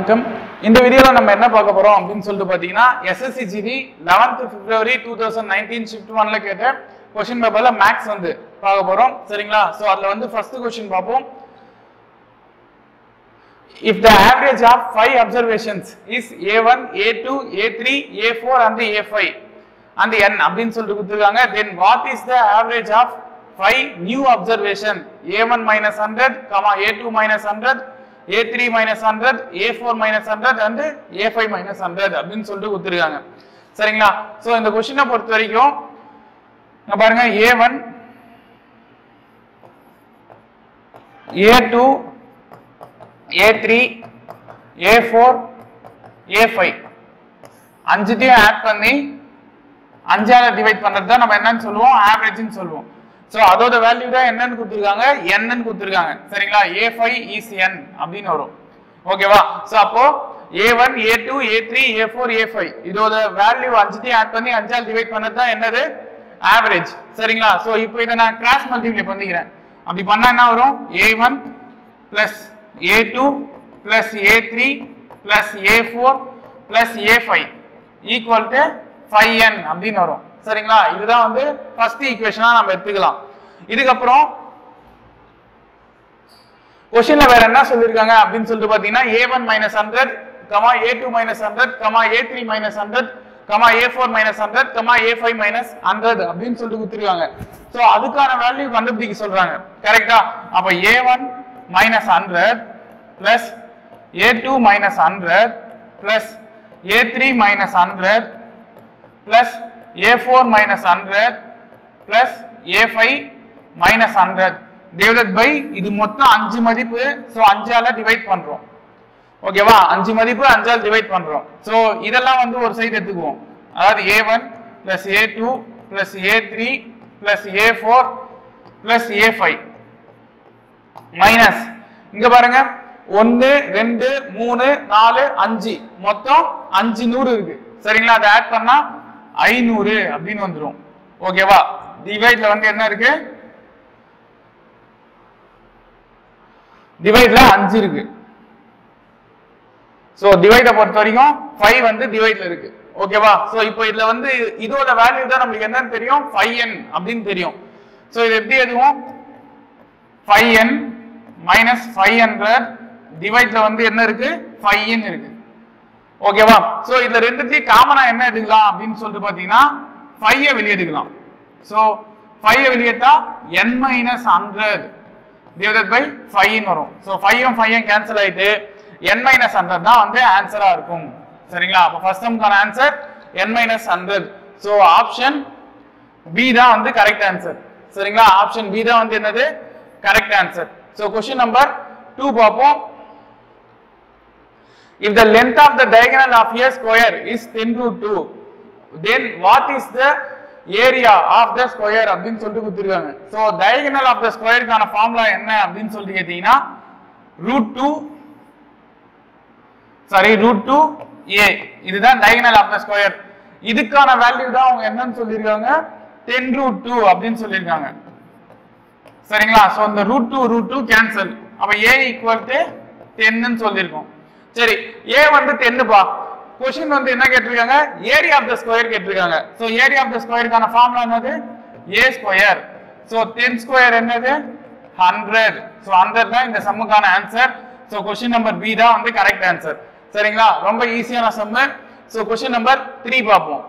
வணக்கம் இந்த வீடியோல நம்ம என்ன பார்க்க போறோம் அப்படின்னு சொல்லிட்டு பாத்தீங்கன்னா SSC GD eleventh February two thousand nineteen shift ஒன்ல கேட்ட கொஸ்டின் பேப்பர்ல மேக்ஸ் வந்து பார்க்க போறோம் சரிங்களா சோ அதுல வந்து ஃபர்ஸ்ட் கொஸ்டின் பார்ப்போம் if the average of five observations is a1 a2 a3 a4 and a5 and n அப்படின்னு சொல்லிட்டு கொடுத்துருக்காங்க then what is the average of five new observation a1 minus 100 comma a2 minus 100 a3 minus 100 a4 minus 100 and a5 minus 100 அப்படின்னு சொல்லிட்டு கொடுத்துருக்காங்க சரிங்களா so இந்த கொஸ்டினை பொறுத்த வரைக்கும் இங்க பாருங்க a1 a2 A3, A4, A5 அஞ்சுத்தையும் add பண்ணி அஞ்சால டிவைட் பண்றது தான் நம்ம என்னன்னு சொல்லுவோம் ஆவரேஜ்னு சொல்லுவோம் சோ அதோட வேல்யூ தான் என்னன்னு கொடுத்துருக்காங்க என்னன்னு கொடுத்துருக்காங்க சரிங்களா ஏ ஃபைவ் இஸ் என் அப்படின்னு வரும் ஓகேவா சோ அப்போ A one A two A three A four A five இதோட வேல்யூ அஞ்சுத்தையும் ஆட் பண்ணி அஞ்சால் டிவைட் பண்ணது தான் என்னது ஆவரேஜ் சரிங்களா சோ இப்போ இதை நான் கிராஸ் மல்டிப்ளை பண்ணிக்கிறேன் அப்படி பண்ணா என்ன வரும் A one plus a2 plus a3 plus a4 plus a5 equal to 5n அப்படின்னு வரும் சரிங்களா இதுதான் வந்து ஃபர்ஸ்ட் ஈக்குவேஷனா நம்ம எடுத்துக்கலாம் இதுக்கப்புறம் கொஸ்டின்ல வேற என்ன சொல்லிருக்காங்க அப்படின்னு சொல்லிட்டு பாத்தீங்கன்னா a1 minus 100 comma a2 minus 100 comma a3 minus 100 comma a4 minus 100 comma a5 minus 100 அப்படின்னு சொல்லிட்டு கொடுத்துருக்காங்க சோ அதுக்கான வேல்யூ கண்டுபிடிக்க சொல்றாங்க கரெக்டா அப்ப a1 minus 100 plus a2 minus 100 plus a3 minus 100 plus a4 minus 100 plus a5 minus 100 divided by இது மொத்தம் அஞ்சு மதிப்பு சோ அஞ்சால டிவைட் பண்றோம் ஓகேவா அஞ்சு மதிப்பு அஞ்சால் டிவைட் பண்றோம் சோ இதெல்லாம் வந்து ஒரு சைடு எடுத்துக்குவோம் அதாவது a1 plus a2 plus a3 plus a4 plus a5 minus இங்க பாருங்க ஒன்னு ரெண்டு மூணு நாலு அஞ்சு மொத்தம் அஞ்சு நூறு இருக்கு சரிங்களா அதை ஆட் பண்ணா ஐநூறு அப்படின்னு வந்துடும் ஓகேவா டிவைட்ல வந்து என்ன இருக்கு டிவைட்ல அஞ்சு இருக்கு சோ டிவைட பொறுத்த வரைக்கும் ஃபைவ் வந்து டிவைட்ல இருக்கு ஓகேவா சோ இப்போ இதுல வந்து இதோட வேல்யூ தான் நம்மளுக்கு என்னன்னு தெரியும் ஃபைவ் என் அப்படின்னு தெரியும் சோ இது எப்படி எதுவும் five n minus five hundred டிவைட்ல வந்து என்ன இருக்கு ஃபைவ் என் இருக்கு ஓகேவா சோ இதுல ரெண்டுத்தையும் காமனா என்ன எடுக்கலாம் அப்படின்னு சொல்லிட்டு பாத்தீங்கன்னா ஃபைவ் வெளியே எடுக்கலாம் சோ ஃபைவ் வெளியேட்டா n minus hundred divided by five வரும் ஸோ ஃபைவும் ஃபைவும் கேன்சல் ஆயிட்டு என் மைனஸ் ஹண்ட்ரட் தான் வந்து ஆன்சரா இருக்கும் சரிங்களா அப்போ ஃபர்ஸ்ட் டம்க்கான answer n minus hundred so option B தான் வந்து கரெக்ட் ஆன்சர் சரிங்களா ஆப்ஷன் பி தான் வந்து என்னது correct answer so question number two பார்ப்போம் if the length of the diagonal of a square is 10 root 2 then what is the area of the square அப்படின்னு சொல்லிட்டு கொடுத்துருக்காங்க ஸோ diagonal of the squareக்கான formula என்ன அப்படின்னு சொல்லிட்டு கேட்டீங்கன்னா root two sorry root two A இதுதான் diagonal of the square இதுக்கான வேல்யூ தான் அவங்க என்னன்னு சொல்லியிருக்காங்க டென் ரூட் டூ அப்படின்னு சொல்லியிருக்காங்க சரிங்களா ஸோ இந்த root two root two cancel அப்ப ஏ ஈக்குவல் டு டென்னு சொல்லியிருக்கோம் சரி ஏ வந்து டென்னுப்பா கொஸ்டின் வந்து என்ன கேட்டிருக்காங்க ஏரியா ஆஃப் த ஸ்கொயர் கேட்டிருக்காங்க ஸோ ஏரியா ஆஃப் த ஸ்கொயருக்கான ஃபார்முலா என்னது A square so ten square என்னது ஹண்ட்ரட் ஸோ ஹண்ட்ரட் தான் இந்த சம்முக்கான answer so question number B தான் வந்து கரெக்ட் ஆன்சர் சரிங்களா ரொம்ப ஈஸியான sum so question number three பார்ப்போம்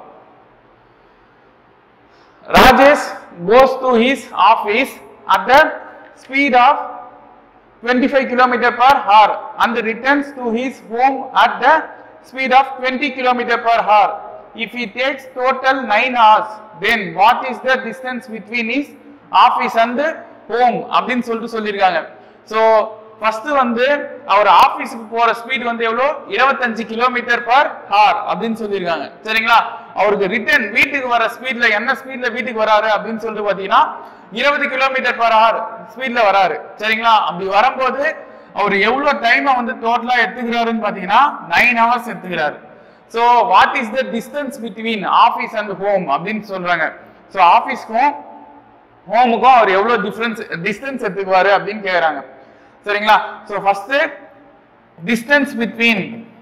Rajesh goes to his office at the speed of 25 km per hour and returns to his home at the speed of 20 km per hour. If he takes total 9 hours, then what is the distance between his office and home? அப்படின்னு சொல்லிட்டு சொல்லியிருக்காங்க so first வந்து அவர் ஆபீஸுக்கு போற speed வந்து எவ்வளோ இருபத்தஞ்சு kilometre per hour அப்படின்னு சொல்லியிருக்காங்க சரிங்களா அவருக்கு ரிட்டர்ன் வீட்டுக்கு வர ஸ்பீட்ல என்ன ஸ்பீட்ல வீட்டுக்கு வராரு அப்படின்னு சொல்லிட்டு பாத்தீங்கன்னா இருபது கிலோமீட்டர் பர் ஹவர் ஸ்பீட்ல வராரு சரிங்களா அப்படி வரும்போது அவர் எவ்வளவு டைமை வந்து டோட்டலா எடுத்துக்கிறாருன்னு பாத்தீங்கன்னா நைன் ஹவர்ஸ் எடுத்துக்கிறாரு so what is the distance between office and home அப்படின்னு சொல்றாங்க ஸோ ஆஃபீஸ்க்கும் ஹோமுக்கும் அவர் எவ்வளவு டிஃபரன்ஸ் டிஸ்டன்ஸ் எடுத்துக்குவாரு அப்படின்னு கேக்குறாங்க சரிங்களா so first distance between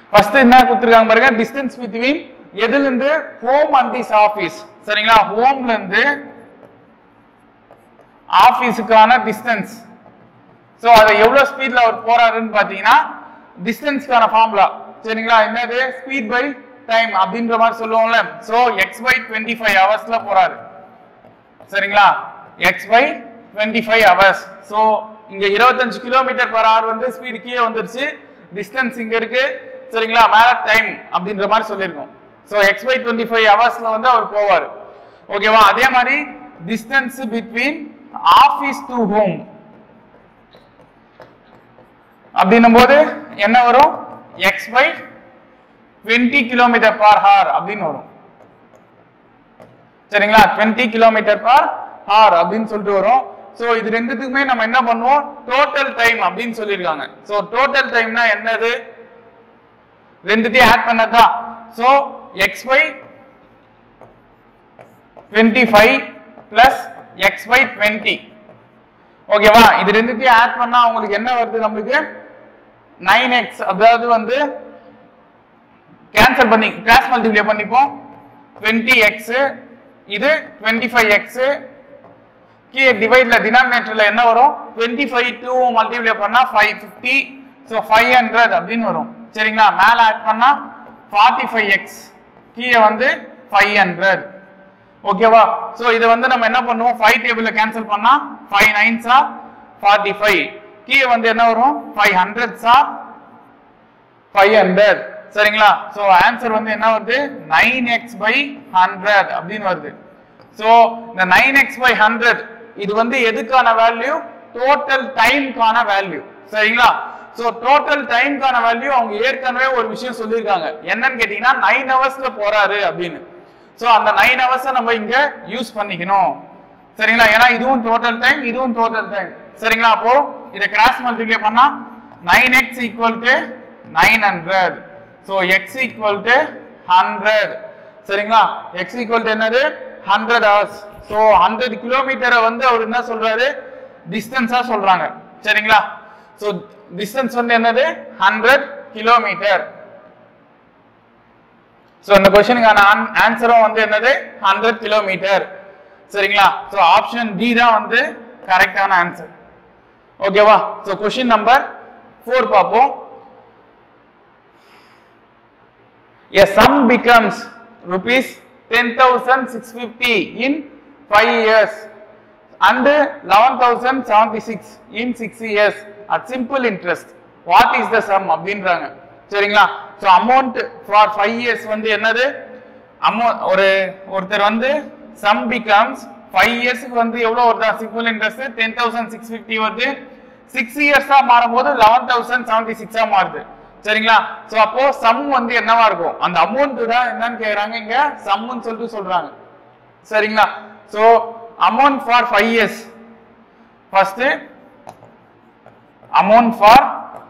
first என்ன கொடுத்துருக்காங்க பாருங்க டிஸ்டன்ஸ் பிட்வீன் எதுல இருந்து ஹோம் அண்ட் திஸ் ஆபீஸ் சரிங்களா ஹோம்ல இருந்து ஆபீஸுக்கான டிஸ்டன்ஸ் சோ அதை எவ்வளவு ஸ்பீட்ல அவர் போறாருன்னு பாத்தீங்கன்னா டிஸ்டன்ஸ்க்கான ஃபார்முலா சரிங்களா என்னது ஸ்பீட் பை டைம் அப்படின்ற மாதிரி சொல்லுவோம்ல so x by twenty five ஹவர்ஸ்ல போறாரு சரிங்களா x by twenty five hours so இங்க இருபத்தஞ்சு கிலோமீட்டர் பர் ஹவர் வந்து ஸ்பீடு கீழே வந்துருச்சு டிஸ்டன்ஸ் இங்க இருக்கு சரிங்களா மேல டைம் அப்படின்ற மாதிரி சொல்லியிருக்கோம் so x by twenty five ஹவர்ஸ்ல வந்து அவர் போவார் ஓகேவா அதே மாதிரி distance between office to home அப்படின்னும் போது என்ன வரும் x by twenty kilometre per hour அப்படின்னு வரும் சரிங்களா 20 கிலோமீட்டர் பர் ஹார் அப்படின்னு சொல்லிட்டு வரும் சோ இது ரெண்டுத்துக்குமே நம்ம என்ன பண்ணுவோம் டோட்டல் டைம் அப்படின்னு சொல்லியிருக்காங்க சோ டோட்டல் டைம்னா என்னது ரெண்டுத்தையும் ஆட் பண்ணதா so x by twenty five plus x by twenty ஓகேவா இது ரெண்டுத்தையும் ஆட் பண்ணா உங்களுக்கு என்ன வருது நம்மளுக்கு நைன் எக்ஸ் அதாவது வந்து கேன்சல் பண்ணி கிராஸ் மல்டிப்ளை பண்ணிப்போம் டுவெண்ட்டி எக்ஸ் இது டுவெண்ட்டி ஃபைவ் எக்ஸ் கீழே டிவைட்ல டினாமினேட்டர்ல என்ன வரும் டுவெண்ட்டி ஃபைவ் டூ மல்டிப்ளை பண்ணா five fifty so five hundred அப்படின்னு வரும் சரிங்களா மேலே ஆட் பண்ணா ஃபார்ட்டி ஃபைவ் எக்ஸ் கீழே வந்து ஃபைவ் ஹண்ட்ரட் ஓகேவா ஸோ இதை வந்து நம்ம என்ன பண்ணுவோம் ஃபைவ் டேபிள்ல கேன்சல் பண்ணா ஃபைவ் நைன்ஸா ஃபார்ட்டி ஃபைவ் கீழே வந்து என்ன வரும் ஃபைவ் ஹண்ட்ரட்ஸா ஃபைவ் ஹண்ட்ரட் சரிங்களா ஸோ ஆன்சர் வந்து என்ன வருது நைன் எக்ஸ் பை ஹண்ட்ரட் அப்படின்னு வருது ஸோ இந்த நைன் எக்ஸ் பை ஹண்ட்ரட் இது வந்து எதுக்கான வேல்யூ டோட்டல் டைம்க்கான வேல்யூ சரிங்களா ஸோ டோட்டல் டைம்க்கான வேல்யூ அவங்க ஏற்கனவே ஒரு விஷயம் சொல்லியிருக்காங்க என்னன்னு கேட்டீங்கன்னா நைன் ஹவர்ஸ்ல போறாரு அப்படின்னு ஸோ அந்த நைன் ஹவர்ஸை நம்ம இங்க யூஸ் பண்ணிக்கணும் சரிங்களா ஏன்னா இதுவும் டோட்டல் டைம் இதுவும் டோட்டல் டைம் சரிங்களா அப்போ இதை கிராஸ் மல்டிப்ளை பண்ணா nine x equal to nine hundred so x equal to hundred சரிங்களா எக்ஸ் ஈக்குவல் டு என்னது ஹண்ட்ரட் ஹவர்ஸ் ஸோ ஹண்ட்ரட் கிலோமீட்டரை வந்து அவர் என்ன சொல்றாரு டிஸ்டன்ஸா சொல்றாங்க சரிங்களா ஸோ டிஸ்டன்ஸ் வந்து என்னது ஹண்ட்ரட் கிலோமீட்டர் ஸோ இந்த கொஸ்டினுக்கான ஆன்சரும் வந்து என்னது ஹண்ட்ரட் கிலோமீட்டர் சரிங்களா ஸோ ஆப்ஷன் டி தான் வந்து கரெக்டான ஆன்சர் ஓகேவா ஸோ கொஸ்டின் நம்பர் ஃபோர் பார்ப்போம் a sum becomes rupees 10,650 in 5 years and 11,076 in 6 years at simple interest. What is the sum அப்படின்றாங்க சரிங்களா so amount for five years வந்து என்னது அமௌண்ட் ஒரு ஒருத்தர் வந்து சம் பிகம்ஸ் ஃபைவ் இயர்ஸ்க்கு வந்து எவ்வளோ வருதா simple interest ten thousand six fifty வருது சிக்ஸ் இயர்ஸா மாறும்போது லெவன் தௌசண்ட் செவன்டி சிக்ஸா மாறுது சரிங்களா சோ அப்போ சம் வந்து என்னவா இருக்கும் அந்த அமௌண்ட் தான் என்னன்னு கேக்குறாங்க இங்க சம்னு சொல்லிட்டு சொல்றாங்க சரிங்களா so amount for five years first amount for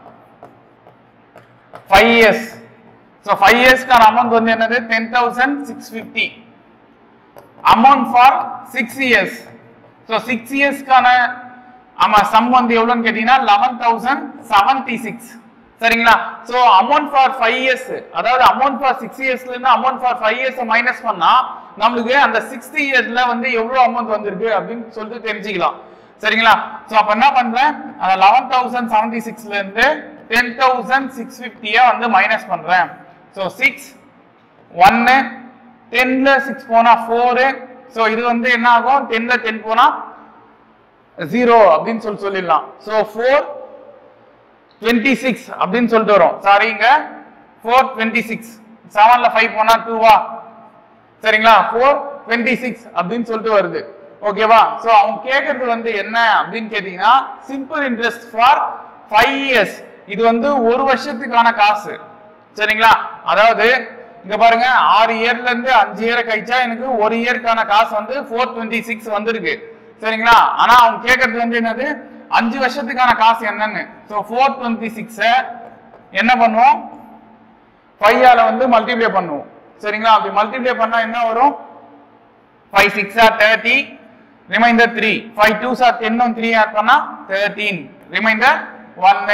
five years so five இயர்ஸ்க்கான அமௌண்ட் வந்து என்னது ten thousand six fifty amount for six years so six இயர்ஸ்க்கான ஆமா சம் வந்து எவ்வளோன்னு கேட்டீங்கன்னா லெவன் தௌசண்ட் செவன்டி சிக்ஸ் சரிங்களா so amount for five years அதாவது அமௌண்ட் ஃபார் சிக்ஸ் இயர்ஸ்ல இருந்து amount for five years minus பண்ணா நம்மளுக்கு அந்த சிக்ஸ்த் இயர்ஸ்ல வந்து எவ்வளவு அமௌண்ட் வந்திருக்கு அப்படின்னு சொல்லிட்டு தெரிஞ்சுக்கலாம் சரிங்களா ஸோ அப்ப என்ன பண்றேன் அந்த லெவன் தௌசண்ட் செவன்டி சிக்ஸ்ல இருந்து டென் தௌசண்ட் சிக்ஸ் ஃபிஃப்டியா வந்து மைனஸ் பண்றேன் ஸோ சிக்ஸ் ஒன்னு டென்ல சிக்ஸ் போனா ஃபோரு ஸோ இது வந்து என்ன ஆகும் டென்ல டென் போனா ஜீரோ அப்படின்னு சொல்லி சொல்லிடலாம் ஸோ ஃபோர் டுவெண்ட்டி சிக்ஸ் அப்படின்னு சொல்லிட்டு வரும் சாரிங்க ஃபோர் டுவெண்ட்டி சிக்ஸ் செவன்ல ஃபைவ் போனா டூவா சரிங்களா ஃபோர் டுவெண்ட்டி சிக்ஸ் அப்படின்னு சொல்லிட்டு வருது ஓகேவா ஸோ அவங்க கேட்கறது வந்து என்ன அப்படின்னு கேட்டீங்கன்னா simple interest for five years இது வந்து ஒரு வருஷத்துக்கான காசு சரிங்களா அதாவது இங்க பாருங்க ஆறு இயர்ல இருந்து அஞ்சு இயரை கழிச்சா எனக்கு ஒரு இயருக்கான காசு வந்து ஃபோர் டுவெண்ட்டி சிக்ஸ் வந்திருக்கு சரிங்களா ஆனா அவங்க கேட்கறது வந்து என்னது அஞ்சு வருஷத்துக்கான காசு என்னன்னு ஸோ ஃபோர் டுவெண்ட்டி சிக்ஸ என்ன பண்ணுவோம் ஃபைவால வந்து மல்டிப்ளை பண்ணுவோம் சரிங்களா அப்படி மல்டிப்ளை பண்ணா என்ன வரும் five six are thirty reminder three five two are டென்னும் த்ரீ ஆட் பண்ணா தேர்ட்டீன் ரிமைண்டர் ஒன்னு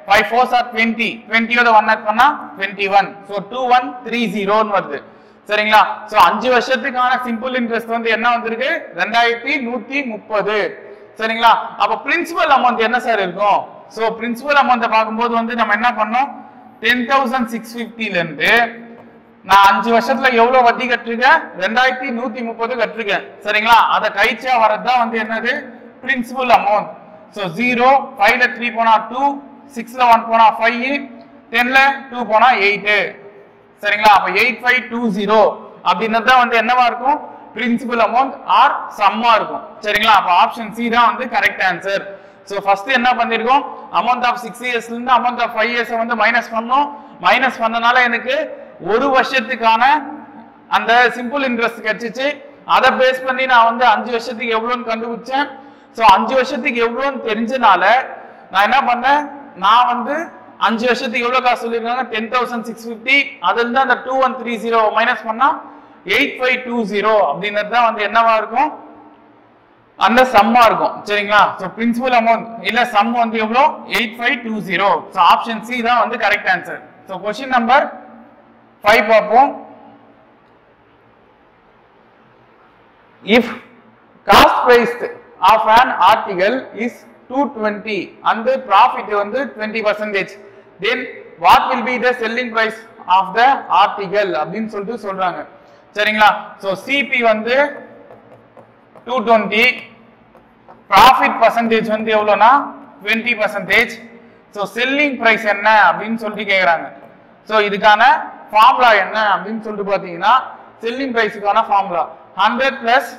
ஃபைவ் ஃபோர்ஸ் ஆர் டுவெண்ட்டி டுவெண்ட்டியோட ஒன் ஆட் பண்ணா twenty one so two one three ஜீரோன்னு வருது சரிங்களா ஸோ அஞ்சு வருஷத்துக்கான சிம்பிள் இன்ட்ரெஸ்ட் வந்து என்ன வந்திருக்கு ரெண்டாயிரத்தி நூத்தி முப்பது சரிங்களா அப்ப பிரின்சிபல் அமௌண்ட் என்ன சார் இருக்கும் ஸோ பிரின்சிபல் அமௌண்ட்டை பார்க்கும்போது வந்து நம்ம என்ன பண்ணோம் டென் தௌசண்ட் சிக்ஸ் ஃபிஃப்டில இருந்து நான் அஞ்சு வருஷத்துல எவ்வளவு வட்டி கட்டிருக்கேன் ரெண்டாயிரத்தி நூத்தி முப்பது கட்டிருக்கேன் சரிங்களா அதை கழிச்சா வரதுதான் வந்து என்னது பிரின்சிபல் அமௌண்ட் ஸோ ஜீரோ ஃபைவ்ல த்ரீ போனா டூ சிக்ஸ்ல ஒன் போனா ஃபைவ் டென்ல டூ போனா எயிட் சரிங்களா அப்ப எயிட் ஃபைவ் டூ ஜீரோ அப்படின்றது தான் வந்து என்னவா இருக்கும் பிரின்சிபல் அமௌண்ட் ஆர் சம்மா இருக்கும் சரிங்களா அப்ப ஆப்ஷன் சி தான் வந்து கரெக்ட் ஆன்சர் ஸோ ஃபர்ஸ்ட் என்ன பண்ணிருக்கோம் அமௌண்ட் ஆஃப் சிக்ஸ் இயர்ஸ்ல இருந்து அமௌண்ட் ஆஃப் ஃபைவ் இயர்ஸ் வந்து மைனஸ் பண்ணோம் மைனஸ் பண்ணனால எனக்கு ஒரு வருஷத்துக்கான அந்த சிம்பிள் இன்ட்ரெஸ்ட் கிடைச்சிச்சு அதை பேஸ் பண்ணி நான் வந்து அஞ்சு வருஷத்துக்கு எவ்வளோன்னு கண்டுபிடிச்சேன் ஸோ அஞ்சு வருஷத்துக்கு எவ்வளோன்னு தெரிஞ்சனால நான் என்ன பண்ணேன் நான் வந்து அஞ்சு வருஷத்துக்கு எவ்வளோ காசு சொல்லியிருக்காங்க டென் தௌசண்ட் சிக்ஸ் ஃபிஃப்டி அதுல இருந்து அந்த two one three zero minus பண்ணா எயிட் ஃபைவ் டூ ஜீரோ அப்படின்றது தான் வந்து என்னவா இருக்கும் அந்த சம்மா இருக்கும் சரிங்களா ஸோ பிரின்சிபல் அமௌண்ட் இல்ல சம் வந்து எவ்வளோ eight five two zero so option C தான் வந்து correct answer so question number five பார்ப்போம் if cost price of an article is 220 and the profit வந்து 20 percentage then what will be the selling price of the article அப்படின்னு சொல்லிட்டு சொல்றாங்க சரிங்களா so CP வந்து 220 profit percentage வந்து எவ்வளோனா 20 percentage so selling price என்ன அப்படின்னு சொல்லிட்டு கேட்குறாங்க ஸோ இதுக்கான ஃபார்முலா என்ன அப்படின்னு சொல்லிட்டு பார்த்தீங்கன்னா செல்லிங் ப்ரைஸுக்கான formula hundred plus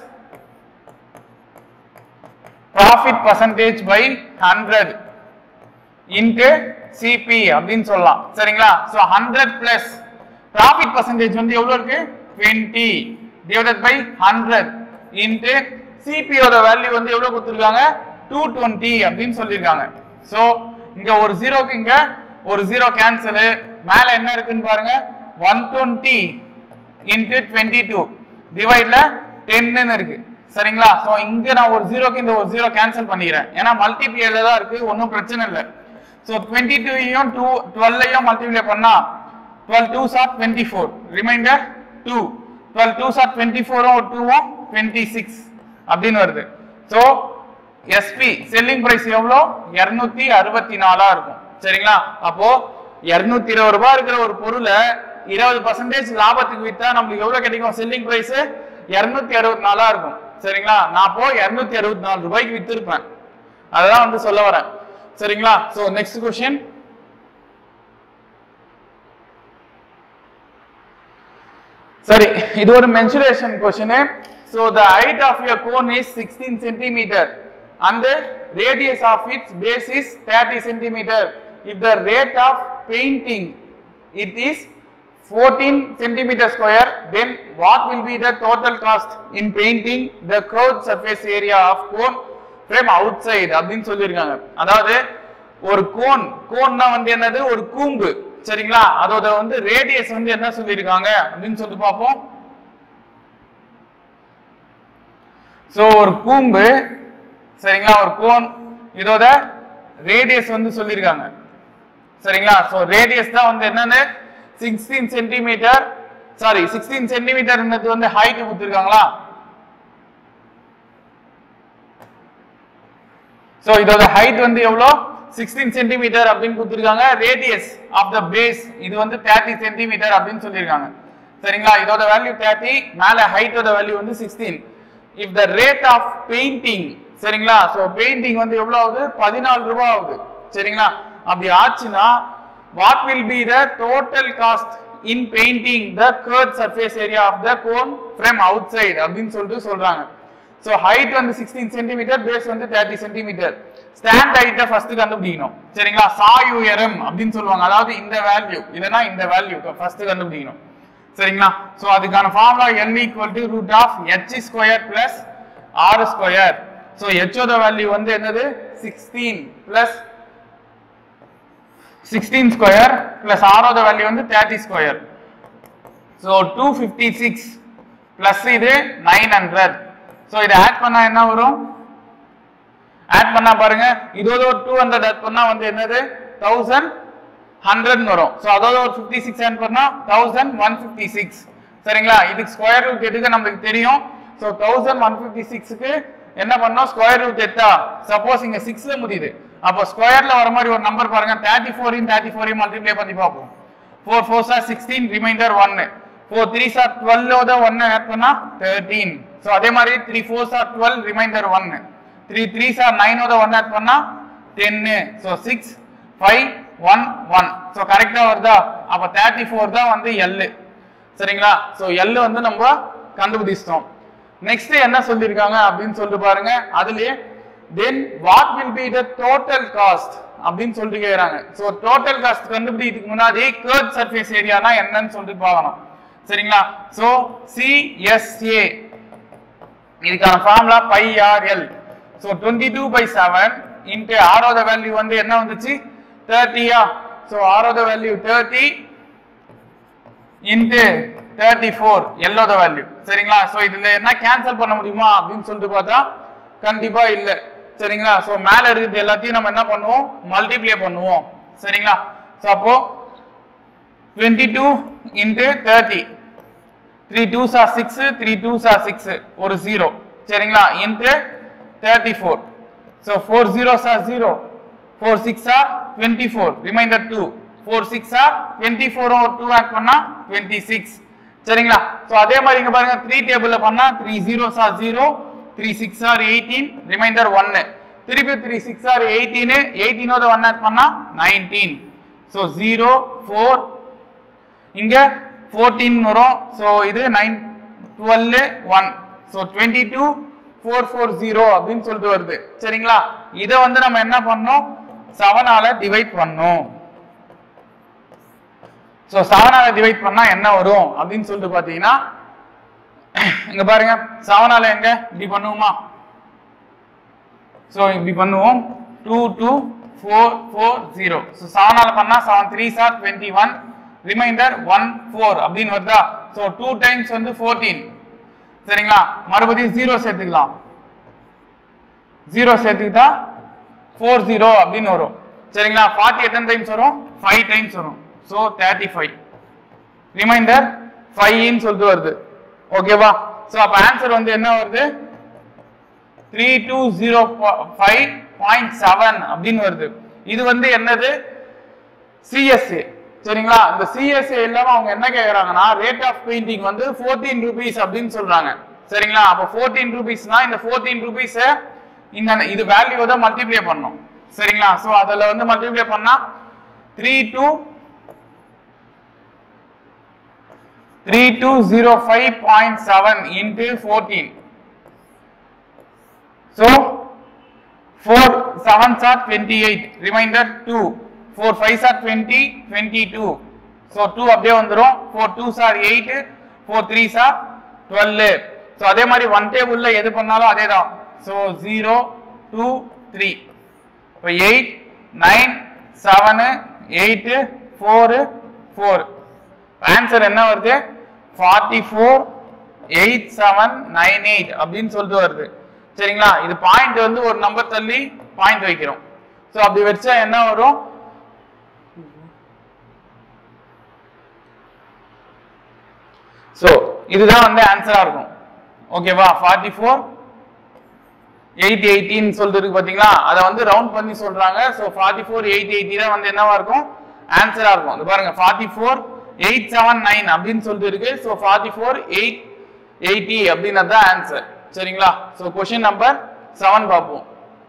profit percentage by hundred into CP அப்படின்னு சொல்லலாம் சரிங்களா so hundred plus profit percentage வந்து எவ்வளோ இருக்கு twenty divided by hundred into சிபியோட வேல்யூ வந்து எவ்வளோ கொடுத்துருக்காங்க டூ டுவெண்ட்டி அப்படின்னு சொல்லியிருக்காங்க ஸோ இங்க ஒரு ஜீரோக்கு இங்க ஒரு ஜீரோ கேன்சலு மேல என்ன இருக்குன்னு பாருங்க one twenty into twenty two டிவைட்ல டென்னு இருக்கு சரிங்களா ஸோ இங்க நான் ஒரு ஜீரோக்கு இந்த ஒரு ஜீரோ கேன்சல் பண்ணிக்கிறேன் ஏன்னா மல்டிபிளேல தான் இருக்கு ஒன்றும் பிரச்சனை இல்லை ஸோ டுவெண்ட்டி டூயும் டூ டுவெல்லையும் மல்டிப்ளை பண்ணா twelve two are twenty four reminder two twelve two are twenty ஃபோரும் டூவும் டுவெண்ட்டி சிக்ஸ் அப்படின்னு வருது ஸோ எஸ்பி செல்லிங் பிரைஸ் எவ்வளோ இருநூத்தி அறுபத்தி நாலா இருக்கும் சரிங்களா அப்போ இருநூத்தி இருபது ரூபாய் இருக்கிற ஒரு பொருளை இருபது பர்சன்டேஜ் லாபத்துக்கு வித்தா நம்மளுக்கு எவ்வளவு கிடைக்கும் செல்லிங் பிரைஸ் இருநூத்தி அறுபத்தி நாலா இருக்கும் சரிங்களா நான் அப்போ இருநூத்தி அறுபத்தி நாலு ரூபாய்க்கு வித்திருப்பேன் அததான் வந்து சொல்ல வரேன் சரிங்களா சோ நெக்ஸ்ட் கொஸ்டின் சரி இது ஒரு mensuration question so the height of your cone is 16 centimeter and the radius of its base is 30 centimeter if the rate of painting it is 14 centimeter square then what will be the total cost in painting the curved surface area of cone from outside அப்படின்னு சொல்லியிருக்காங்க அதாவது ஒரு cone கோன்னா வந்து என்னது ஒரு கூம்பு சரிங்களா அதோட வந்து ரேடியஸ் வந்து என்ன சொல்லியிருக்காங்க அப்படின்னு சொல்லிட்டு பார்ப்போம் சோ ஒரு கூம்பு சரிங்களா ஒரு கோன் இதோட ரேடியஸ் வந்து சொல்லியிருக்காங்க சரிங்களா சோ ரேடியஸ் தான் வந்து என்னன்னு sixteen centimetre sorry sixteen centimetre வந்து ஹைட் கொடுத்துருக்காங்களா சோ இதோட ஹைட் வந்து எவ்வளோ சிக்ஸ்டீன் சென்டிமீட்டர் அப்படின்னு கொடுத்துருக்காங்க ரேடியஸ் ஆஃப் த பேஸ் இது வந்து தேர்ட்டி சென்டிமீட்டர் அப்படின்னு சொல்லியிருக்காங்க சரிங்களா இதோட வேல்யூ தேர்ட்டி மேல ஹைட்டோட வேல்யூ வந்து sixteen if the rate of painting சரிங்களா ஸோ பெயிண்டிங் வந்து எவ்வளவு ஆகுது பதினாலு ரூபாய் ஆகுது சரிங்களா அப்படி ஆச்சுன்னா what will be the total cost in painting the curved surface area of the cone from outside அப்படின்னு சொல்லிட்டு சொல்றாங்க ஸோ ஹைட் வந்து சிக்ஸ்டீன் சென்டிமீட்டர் பேஸ் வந்து தேர்ட்டி சென்டிமீட்டர் ஸ்டாண்ட் ஹைட்டை ஃபர்ஸ்ட் கண்டுபிடிக்கணும் சரிங்களா சாய் உயரம் அப்படின்னு சொல்லுவாங்க அதாவது இந்த வேல்யூ இல்லைன்னா இந்த வேல்யூ ஃபர்ஸ்ட் கண்டுபிடிக்கணும் சரிங்களா ஸோ அதுக்கான formula L equal to root of H square plus R square so ஹெச்சோட வேல்யூ வந்து என்னது sixteen plus sixteen square plus ஆரோட வேல்யூ வந்து thirty square so two fifty six plus இது நைன் ஹண்ட்ரட் ஸோ இதை ஆட் பண்ணா என்ன வரும் ஆட் பண்ணா பாருங்க இதோட ஒரு டூ ஹண்ட்ரட் ஆட் பண்ணா வந்து என்னது தௌசண்ட் ஹண்ட்ரட்னு வரும் ஸோ அதோட ஒரு ஃபிஃப்டி சிக்ஸ் ஆட் பண்ணா தௌசண்ட் ஒன் ஃபிஃப்டி சிக்ஸ் சரிங்களா இதுக்கு ஸ்கொயர் ரூட் எடுக்க நம்மளுக்கு தெரியும் ஸோ தௌசண்ட் ஒன் ஃபிஃப்டி சிக்ஸ்க்கு என்ன பண்ணோம் ஸ்கொயர் ரூட் எடுத்தா சப்போஸ் இங்க சிக்ஸ்ல முடியுது அப்போ ஸ்கொயர்ல வர மாதிரி ஒரு நம்பர் பாருங்க தேர்ட்டி ஃபோரையும் தேர்ட்டி ஃபோரையும் மல்டிப்ளை பண்ணி பார்ப்போம் four four sir sixteen reminder ஒன்னு ஃபோர் த்ரீ சார் டுவெல்லோட ஒன்னு ஆட் பண்ணா தேர்ட்டீன் ஸோ அதே மாதிரி three four are twelve reminder ஒன்னு த்ரீ த்ரீ சார் நைனோட ஒன் ஆட் பண்ணா டென்னு so six five one one so கரெக்டா வருதா அப்போ தேர்ட்டி ஃபோர் தான் வந்து எல்லு சரிங்களா ஸோ எல் வந்து நம்ம கண்டுபிடிச்சிட்டோம் நெக்ஸ்ட் என்ன சொல்லியிருக்காங்க அப்படின்னு சொல்லிட்டு பாருங்க அதுலயே then what will be the total cost அப்படின்னு சொல்லிட்டு கேக்குறாங்க ஸோ டோட்டல் காஸ்ட் கண்டுபிடிக்கிறதுக்கு முன்னாடி கர்வ் சர்ஃபேஸ் ஏரியானா என்னன்னு சொல்லிட்டு பார்க்கணும் சரிங்களா ஸோ சிஎஸ்ஏ இதுக்கான formula pi R L so twenty two by seven into ஆரோத வேல்யூ வந்து என்ன வந்துச்சு தேர்ட்டியா ஸோ ஆரோத value thirty into thirty four எல்லோட வேல்யூ சரிங்களா ஸோ இதுல என்ன கேன்சல் பண்ண முடியுமா அப்படின்னு சொல்லிட்டு பார்த்தா கண்டிப்பா இல்லை சரிங்களா ஸோ மேல இருக்கிறது எல்லாத்தையும் நம்ம என்ன பண்ணுவோம் மல்டிப்ளை பண்ணுவோம் சரிங்களா ஸோ அப்போ twenty two into thirty three two are six three two are six ஒரு ஜீரோ சரிங்களா into thirty four so four zero are zero four six are twenty four reminder two four six are twenty ஃபோரும் ஒரு two add பண்ணா twenty six சரிங்களா so அதே மாதிரி இங்க பாருங்க த்ரீ டேபிள்ல பண்ணா three zero are zero three six are eighteen reminder ஒன்னு திருப்பி three six are eighteen எயிட்டீனோட one add பண்ணா நைன்டீன் ஸோ ஜீரோ ஃபோர் இங்க 14 வரும் ஸோ இது nine twelve one so twenty two four four zero அப்படின்னு சொல்லிட்டு வருது சரிங்களா இதை வந்து நம்ம என்ன பண்ணோம் செவனால டிவைட் பண்ணோம் ஸோ செவனால டிவைட் பண்ணா என்ன வரும் அப்படின்னு சொல்லிட்டு பார்த்தீங்கன்னா இங்க பாருங்க செவனால எங்க இப்படி பண்ணுவோமா ஸோ இப்படி பண்ணுவோம் two two four four zero so செவனால பண்ணா seven three are twenty one reminder one four அப்படின்னு வருதா ஸோ டூ டைம்ஸ் வந்து ஃபோர்டீன் சரிங்களா மறுபடியும் ஜீரோ சேர்த்துக்கலாம் ஜீரோ சேர்த்துக்கிட்டா ஃபோர் ஜீரோ அப்படின்னு வரும் சரிங்களா ஃபார்ட்டி எத்தனை டைம்ஸ் வரும் ஃபைவ் டைம்ஸ் வரும் ஸோ தேர்ட்டி ஃபைவ் ரிமைண்டர் ஃபைவ்னு சொல்லிட்டு வருது ஓகேவா ஸோ அப்போ ஆன்சர் வந்து என்ன வருது three two zero five point seven அப்படின்னு வருது இது வந்து என்னது சிஎஸ்ஏ சரிங்களா இந்த சிஎஸ்ஏ இல்லாம அவங்க என்ன கேக்குறாங்கன்னா ரேட் ஆஃப் பெயிண்டிங் வந்து ஃபோர்டீன் ருபீஸ் அப்படின்னு சொல்றாங்க சரிங்களா அப்போ ஃபோர்டீன் ருபீஸ்னா இந்த ஃபோர்டீன் ருபீஸை இந்த இது வேல்யூ தான் மல்டிப்ளை பண்ணணும் சரிங்களா ஸோ அதில் வந்து மல்டிப்ளை பண்ணா three two three two zero five point seven into fourteen so four sevens are twenty eight reminder two four five are twenty twenty two so two அப்படியே வந்துடும் four two are eight four three sir twelve so அதே மாதிரி one டேபிள்ல எது பண்ணாலும் அதே தான் so zero two three இப்போ eight nine seven eight four four answer என்ன வருது forty four eight seven nine eight அப்படின்னு சொல்லிட்டு வருது சரிங்களா இது பாயிண்ட் வந்து ஒரு நம்பர் தள்ளி பாயிண்ட் வைக்கிறோம் ஸோ அப்படி வச்சா என்ன வரும் ஸோ இதுதான் வந்து ஆன்சரா இருக்கும் ஓகேவா ஃபார்ட்டி ஃபோர் எயிட் எயிட்டின்னு சொல்லிட்டு இருக்கு பாத்தீங்களா அதை வந்து ரவுண்ட் பண்ணி சொல்றாங்க so forty four eight eighty தான் வந்து என்னவா இருக்கும் ஆன்சரா இருக்கும் இது பாருங்க forty four eight seven nine அப்படின்னு சொல்லிட்டு இருக்கு so forty four eight eighty அப்படின்னு தான் ஆன்சர் சரிங்களா ஸோ கொஷின் நம்பர் செவன் பார்ப்போம்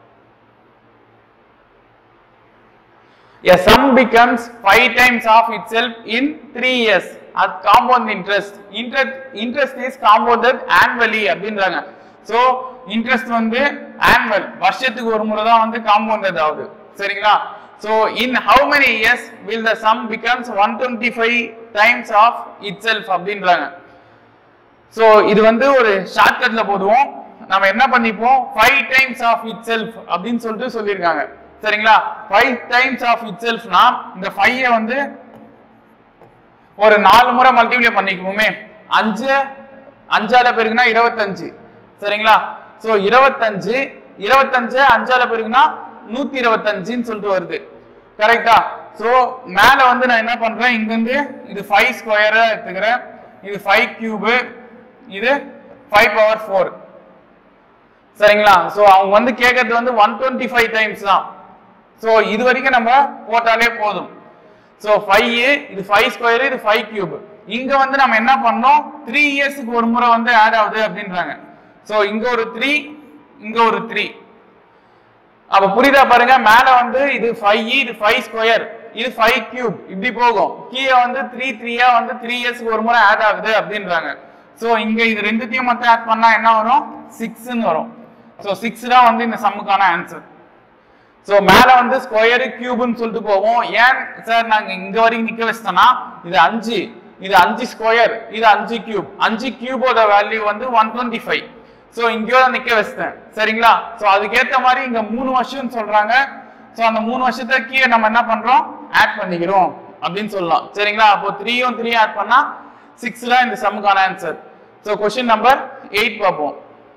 A sum becomes five times of itself in three years at compound interest. Interest, interest is compounded annually அப்படின்றாங்க so interest வந்து annual வருஷத்துக்கு ஒரு முறை தான் வந்து காம்பவுண்டட் ஆகுது சரிங்களா so in how many years will the sum becomes one twenty five times of itself அப்படின்றாங்க ஸோ இது வந்து ஒரு ஷார்ட்கட்ல போடுவோம் நம்ம என்ன பண்ணிப்போம் five times of itself அப்படின்னு சொல்லிட்டு சொல்லியிருக்காங்க சரிங்களா ஃபைவ் டைம்ஸ் ஆஃப் இட் செல்ஃப்னா இந்த ஃபைவ் வந்து ஒரு நாலு முறை மல்டிப்ளை பண்ணிக்குவோமே அஞ்சு அஞ்சால பெருக்குனா இருபத்தஞ்சு சரிங்களா ஸோ இருபத்தஞ்சு இருபத்தஞ்சு அஞ்சால பெருக்குனா நூத்தி இருபத்தஞ்சுன்னு சொல்லிட்டு வருது கரெக்டா சோ மேல வந்து நான் என்ன பண்றேன் இங்க இருந்து இது ஃபைவ் ஸ்கொயரா எடுத்துக்கிறேன் இது ஃபைவ் கியூபு இது ஃபைவ் பவர் ஃபோர் சரிங்களா சோ அவங்க வந்து கேட்கறது வந்து ஒன் டுவெண்ட்டி ஃபைவ் டைம்ஸ் தான் சோ இது வரைக்கும் நம்ம போட்டாலே போதும் சோ ஃபைவ் இது ஃபைவ் ஸ்கொயர் இது ஃபைவ் கியூப் இங்க வந்து நம்ம என்ன பண்ணோம் த்ரீ இயர்ஸ்க்கு ஒரு முறை வந்து ஆட் ஆகுது அப்படின்றாங்க சோ இங்க ஒரு த்ரீ இங்க ஒரு த்ரீ அப்ப புரியுதா பாருங்க மேல வந்து இது ஃபைவ் இது ஃபைவ் ஸ்கொயர் இது ஃபைவ் கியூப் இப்படி போகும் கீழே வந்து த்ரீ த்ரீயா வந்து த்ரீ இயர்ஸ்க்கு ஒரு முறை ஆட் ஆகுது அப்படின்றாங்க சோ இங்க இது ரெண்டுத்தையும் மட்டும் ஆட் பண்ணா என்ன வரும் சிக்ஸ்ன்னு வரும் சோ சிக்ஸ் தான் வந்து இந்த சம்முக்கான ஆன்சர் சோ மேல வந்து ஸ்கொயர் கியூப்னு சொல்லிட்டு போவோம் ஏன் சார் நாங்க இங்க வரைக்கும் நிக்க வச்சிட்டோம்னா இது அஞ்சு இது அஞ்சு ஸ்கொயர் இது அஞ்சு கியூப் அஞ்சு கியூபோட வேல்யூ வந்து ஒன் டுவெண்ட்டி ஃபைவ் ஸோ இங்கேயோ தான் நிக்க வச்சிட்டேன் சரிங்களா ஸோ அதுக்கேற்ற மாதிரி இங்க மூணு வருஷம்னு சொல்றாங்க ஸோ அந்த மூணு வருஷத்தை கீழே நம்ம என்ன பண்றோம் ஆட் பண்ணிக்கிறோம் அப்படின்னு சொல்லலாம் சரிங்களா அப்போ த்ரீயும் த்ரீ ஆட் பண்ணா சிக்ஸ் தான் இந்த சம்முக்கான answer so question number eight பார்ப்போம்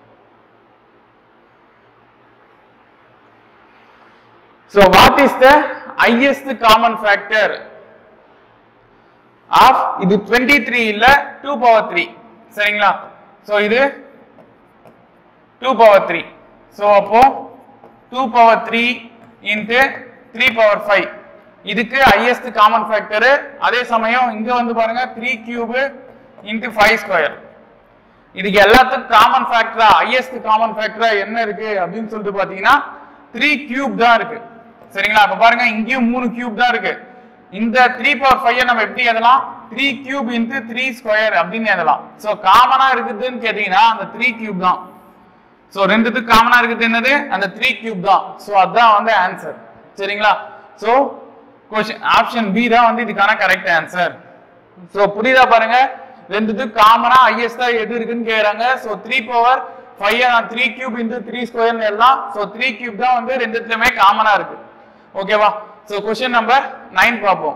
So what is the highest common factor of இது 23 இல்ல 2 power 3 சரிங்களா so இது 2 power 3 so அப்போ 2 power 3 into 3 power 5 இதுக்கு highest common factor அதே சமயம் இங்க வந்து பாருங்க 3 cube into 5 square இதுக்கு எல்லாத்துக்கும் காமன் ஃபேக்டரா ஹையஸ்ட் காமன் ஃபேக்டரா என்ன இருக்கு அப்படின்னு சொல்லிட்டு பாத்தீங்கன்னா த்ரீ கியூப் தான் இருக்கு சரிங்களா அப்ப பாருங்க இங்கேயும் மூணு கியூப் தான் இருக்கு இந்த த்ரீ பவர் ஃபைவ் நம்ம எப்படி எழுதலாம் three cube into three square அப்படின்னு எழுதலாம் ஸோ காமனா இருக்குதுன்னு கேட்டீங்கன்னா அந்த த்ரீ கியூப் தான் ஸோ ரெண்டுத்துக்கு காமனா இருக்குது என்னது அந்த த்ரீ கியூப் தான் ஸோ அதுதான் வந்து ஆன்சர் சரிங்களா ஸோ கொஸ்டின் ஆப்ஷன் பி தான் வந்து இதுக்கான கரெக்ட் ஆன்சர் ஸோ புரியுதா பாருங்க ரெண்டுத்துக்கு காமனா ஹையஸ்டா எது இருக்குன்னு கேக்குறாங்க ஸோ த்ரீ பவர் ஃபைவ் நான் த்ரீ கியூப் இன்ட்டு த்ரீ ஸ்கொயர்னு எல்லாம் ஸோ த்ரீ கியூப் தான் வந்து ரெண்டுத்துலயுமே காமனா இருக்கு ஓகேவா ஸோ கொஸ்டின் நம்பர் நைன் பார்ப்போம்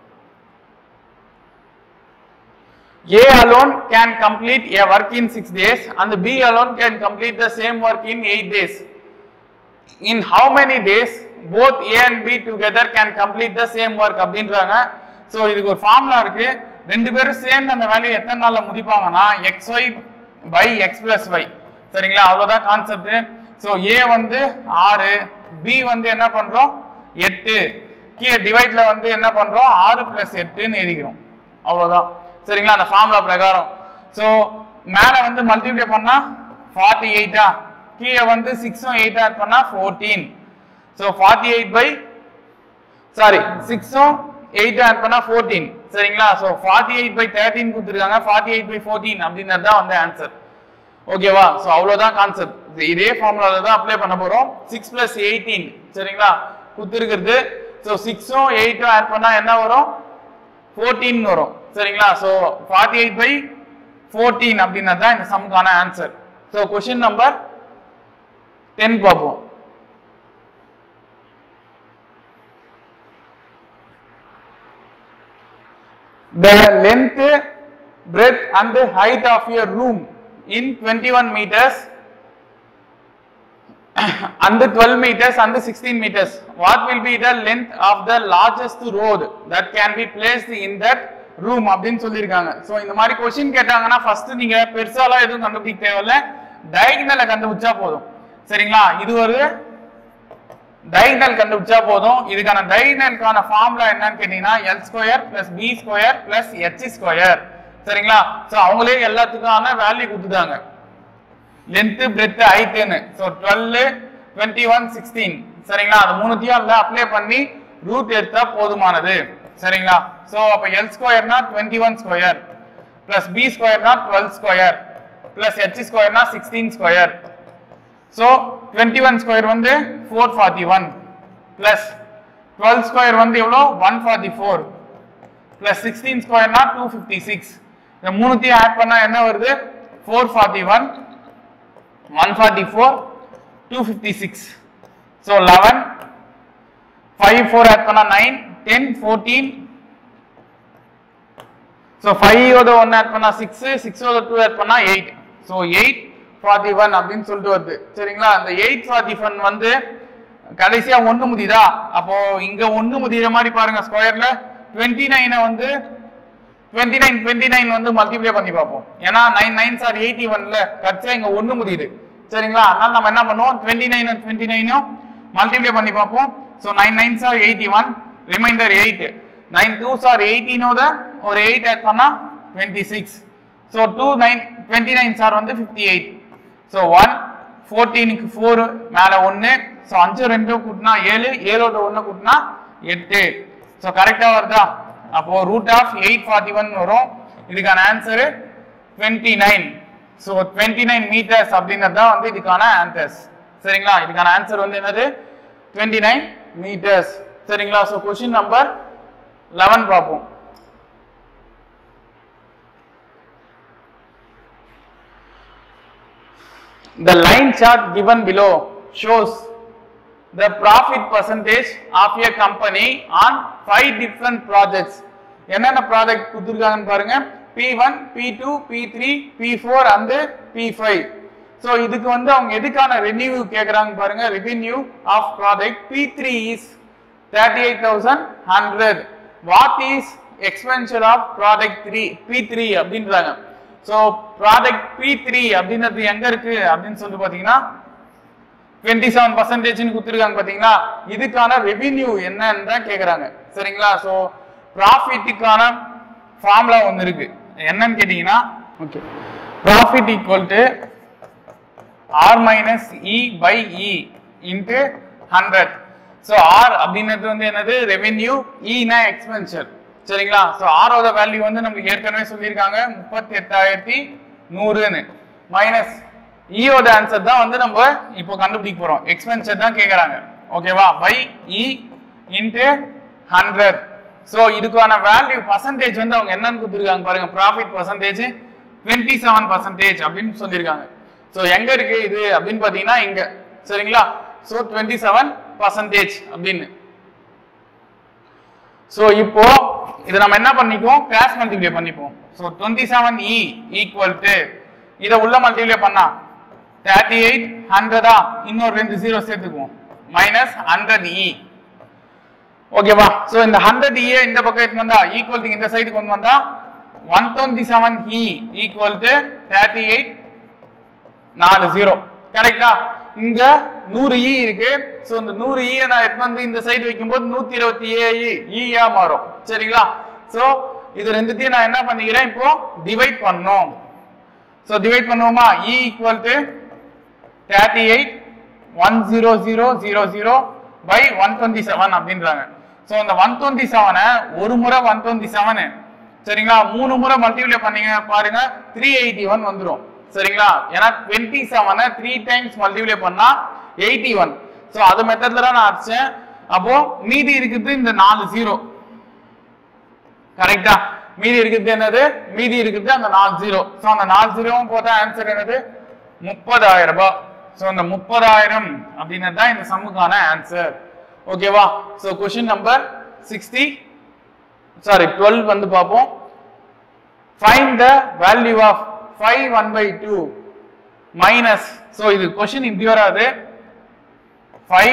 A alone can complete a work in six days and B alone can complete the same work in eight days. In how many days both A and B together can complete the same work அப்படின்றாங்க so இதுக்கு ஒரு formula இருக்கு ரெண்டு பேரும் சேர்ந்து அந்த வேலையை எத்தனை நாள்ல முடிப்பாங்கன்னா X Y by X plus Y சரிங்களா அவ்வளவுதான் கான்செப்ட் ஸோ ஏ வந்து ஆறு பி வந்து என்ன பண்றோம் எட்டு கீழே டிவைட்ல வந்து என்ன பண்றோம் ஆறு பிளஸ் எட்டுன்னு எழுதிக்கிறோம் அவ்வளவுதான் சரிங்களா அந்த ஃபார்முலா பிரகாரம் ஸோ மேல வந்து மல்டிப்ளை பண்ணா ஃபார்ட்டி எயிட்டா கீழே வந்து சிக்ஸும் எயிட் ஆட் பண்ணா fourteen so forty eight by sorry சிக்ஸும் எயிட் ஆட் பண்ணா ஃபோர்டீன் சரிங்களா so forty eight by thirteen கொடுத்துருக்காங்க ஃபார்ட்டி எயிட் பை ஃபோர்டீன் அப்படின்றது தான் வந்து ஆன்சர் ஓகேவா ஸோ அவ்வளோதான் கான்செப்ட் இதே ஃபார்முலால தான் அப்ளை பண்ண போறோம் சிக்ஸ் பிளஸ் எயிட்டீன் சரிங்களா கொடுத்துருக்கிறது ஸோ சிக்ஸும் எயிட்டும் ஆட் பண்ணா என்ன வரும் ஃபோர்டீன் வரும் சரிங்களா so forty eight by fourteen அப்படின்றது தான் இந்த சம்முக்கான answer so question number ten பார்ப்போம் The length, breadth and the height of your room in 21 meters and the 12 meters and the 16 meters. What will be the length of the largest road that can be placed in that room அப்படின்னு சொல்லியிருக்காங்க so இந்த மாதிரி question கேட்டாங்கன்னா first நீங்க பெருசாலாம் எதுவும் கண்டுபிடிக்க தேவையில்ல டயக்னலை கண்டுபிடிச்சா போதும் சரிங்களா இது ஒரு டைகனல் கண்டுபிடிச்சா போதும் இதுக்கான டைகனலுக்கான ஃபார்முலா என்னன்னு கேட்டீங்கன்னா L square plus B square plus H square சரிங்களா ஸோ அவங்களே எல்லாத்துக்கான வேல்யூ கொடுத்துட்டாங்க லென்த் பிரெத் ஹைட்டுன்னு so twelve twenty one sixteen சரிங்களா அது மூணுத்தையும் அதில் அப்ளை பண்ணி ரூட் எடுத்தா போதுமானது சரிங்களா ஸோ அப்போ எல் ஸ்கொயர்னா twenty one square plus B ஸ்கொயர்னா டுவெல் ஸ்கொயர் பிளஸ் ஹெச் ஸ்கொயர்னா sixteen square so twenty one square வந்து four forty one plus twelve square வந்து எவ்வளோ one forty four plus sixteen ஸ்கொயர்னா டூ ஃபிஃப்டி சிக்ஸ் இந்த மூணுத்தையும் ஆட் பண்ணா என்ன வருது four forty one one forty four two fifty six so eleven five four add பண்ணா நைன் டென் ஃபோர்டீன் ஸோ ஃபைவோட ஒன் ஆட் பண்ணா சிக்ஸ் சிக்ஸோட டூ ஆட் பண்ணா eight so eight forty one அப்படின்னு சொல்லிட்டு வருது சரிங்களா அந்த எயிட் ஃபார்ட்டி ஒன் வந்து கடைசியா ஒண்ணு முதிதா அப்போ இங்க ஒண்ணு முதிர மாதிரி பாருங்க ஸ்கொயர்ல டுவெண்ட்டி நைனை வந்து டுவெண்ட்டி நைன் டுவெண்ட்டி நைன் வந்து மல்டிப்ளை பண்ணி பார்ப்போம் ஏன்னா நைன் நைன் சார் எயிட்டி ஒன்ல கட்சா இங்க ஒண்ணு முடியுது சரிங்களா அதனால நம்ம என்ன பண்ணுவோம் டுவெண்ட்டி நைன் டுவெண்ட்டி நைனும் மல்டிப்ளை பண்ணி பார்ப்போம் ஸோ நைன் நைன் சார் eighty one remainder eight nine two சார் எயிட்டீனோட ஒரு எயிட் ஆட் பண்ணா twenty six so two nine twenty nine சார் வந்து ஃபிஃப்டி எயிட் ஸோ ஒன் ஃபோர்டீனுக்கு ஃபோர் மேலே ஒன்று ஸோ அஞ்சு ரெண்டும் கூட்டினா ஏழு ஏழோட ஒன்று கூட்டினா எட்டு ஸோ கரெக்டாக வருதா அப்போ root of eight forty one வரும் இதுக்கான answer twenty nine so twenty nine metres அப்படின்றது தான் வந்து இதுக்கான ஆன்சர்ஸ் சரிங்களா இதுக்கான ஆன்சர் வந்து என்னது டுவெண்ட்டி நைன் மீட்டர்ஸ் சரிங்களா ஸோ கொஷின் நம்பர் லெவன் பார்ப்போம் The line chart given below shows the profit percentage of a company on five different projects. என்னென்ன ப்ராஜெக்ட் கொடுத்துருக்காங்கன்னு பாருங்க P one P two P three P four and P five so இதுக்கு வந்து அவங்க எதுக்கான revenue கேட்குறாங்க பாருங்க revenue of project P three is thirty eight thousand hundred what is expenses of project three P three அப்படின்றாங்க so project P three அப்படின்றது எங்க இருக்கு அப்படின்னு சொல்லிட்டு பார்த்தீங்கன்னா டுவெண்ட்டி செவன் பர்சன்டேஜ்னு கொடுத்துருக்காங்க பார்த்தீங்களா இதுக்கான ரெவின்யூ என்னன்னு தான் கேட்குறாங்க சரிங்களா ஸோ ப்ராஃபிட்டுக்கான ஃபார்முலா ஒன்று இருக்கு என்னன்னு கேட்டிங்கன்னா okay profit equal to R minus E by E into hundred so R அப்படின்றது வந்து என்னது ரெவென்யூ இனா எக்ஸ்பென்சர் சரிங்களா ஸோ ஆரோட வேல்யூ வந்து நமக்கு ஏற்கனவே சொல்லியிருக்காங்க முப்பத்தி எட்டாயிரத்தி நூறுன்னு மைனஸ் இயோட ஆன்சர் தான் வந்து நம்ம இப்போ கண்டுபிடிக்க போறோம் எக்ஸ்பென்சர் தான் கேட்குறாங்க ஓகேவா by E into hundred so இதுக்கான வேல்யூ பர்சன்டேஜ் வந்து அவங்க என்னன்னு கொடுத்துருக்காங்க பாருங்க profit percentage twenty seven percentage அப்படின்னு சொல்லியிருக்காங்க ஸோ எங்க இருக்கு இது அப்படின்னு பார்த்தீங்கன்னா இங்க சரிங்களா ஸோ டுவெண்ட்டி செவன் பர்சன்டேஜ் அப்படின்னு ஸோ இப்போ இதை நம்ம என்ன பண்ணிக்குவோம் கிராஸ் மல்டிப்ளை பண்ணிப்போம் so twenty seven E equal to இதை உள்ள மல்டிப்ளை பண்ணா தேர்ட்டி எயிட் ஹண்ட்ரடா இன்னொரு ரெண்டு ஜீரோ சேர்த்துக்குவோம் மைனஸ் ஹண்ட்ரட் இ ஓகேவா ஸோ இந்த ஹண்ட்ரட் இ இந்த பக்கம் எடுத்து வந்தா ஈக்குவல் டு இந்த சைடு கொண்டு வந்தா one twenty seven E equal to thirty eight நாலு ஜீரோ கரெக்டா இங்க நூறு இ இருக்கு சோ இந்த நூறு ஈ நான் எடுத்து வந்து இந்த சைடு வைக்கும்போது நூத்தி இருபத்தி ஏழு ஈயா மாறும் சரிங்களா சோ இது ரெண்டுத்தையும் நான் என்ன பண்ணிக்கிறேன் இப்போ டிவைட் பண்ணோம் சோ டிவைட் பண்ணுவோமா E equal to thirty eight one zero zero zero zero by one twenty seven அப்படின்றாங்க ஸோ இந்த ஒன் டுவெண்ட்டி செவனை ஒரு முறை ஒன் டுவெண்ட்டி செவனு சரிங்களா மூணு முறை மல்டிப்ளை பண்ணீங்க பாருங்க த்ரீ எயிட்டி ஒன் வந்துடும் சரிங்களா ஏன்னா டுவெண்ட்டி செவனை த்ரீ டைம்ஸ் மல்டிப்ளை பண்ணா எயிட்டி ஒன் ஸோ அது மெத்தட்ல தான் நான் அடிச்சேன் அப்போ மீதி இருக்குது இந்த நாலு ஜீரோ கரெக்டா மீதி இருக்குது என்னது மீதி இருக்குது அந்த நாலு ஜீரோ ஸோ அந்த நாலு ஜீரோவும் போட்டா ஆன்சர் என்னது முப்பதாயிரம் ரூபாய் ஸோ அந்த முப்பதாயிரம் அப்படின்றது தான் இந்த சம்முக்கான ஆன்சர் ஓகேவா so question number sixty sorry twelve வந்து பார்ப்போம் find the value of five one by two minus so இது கொஷின் இப்படி வராது five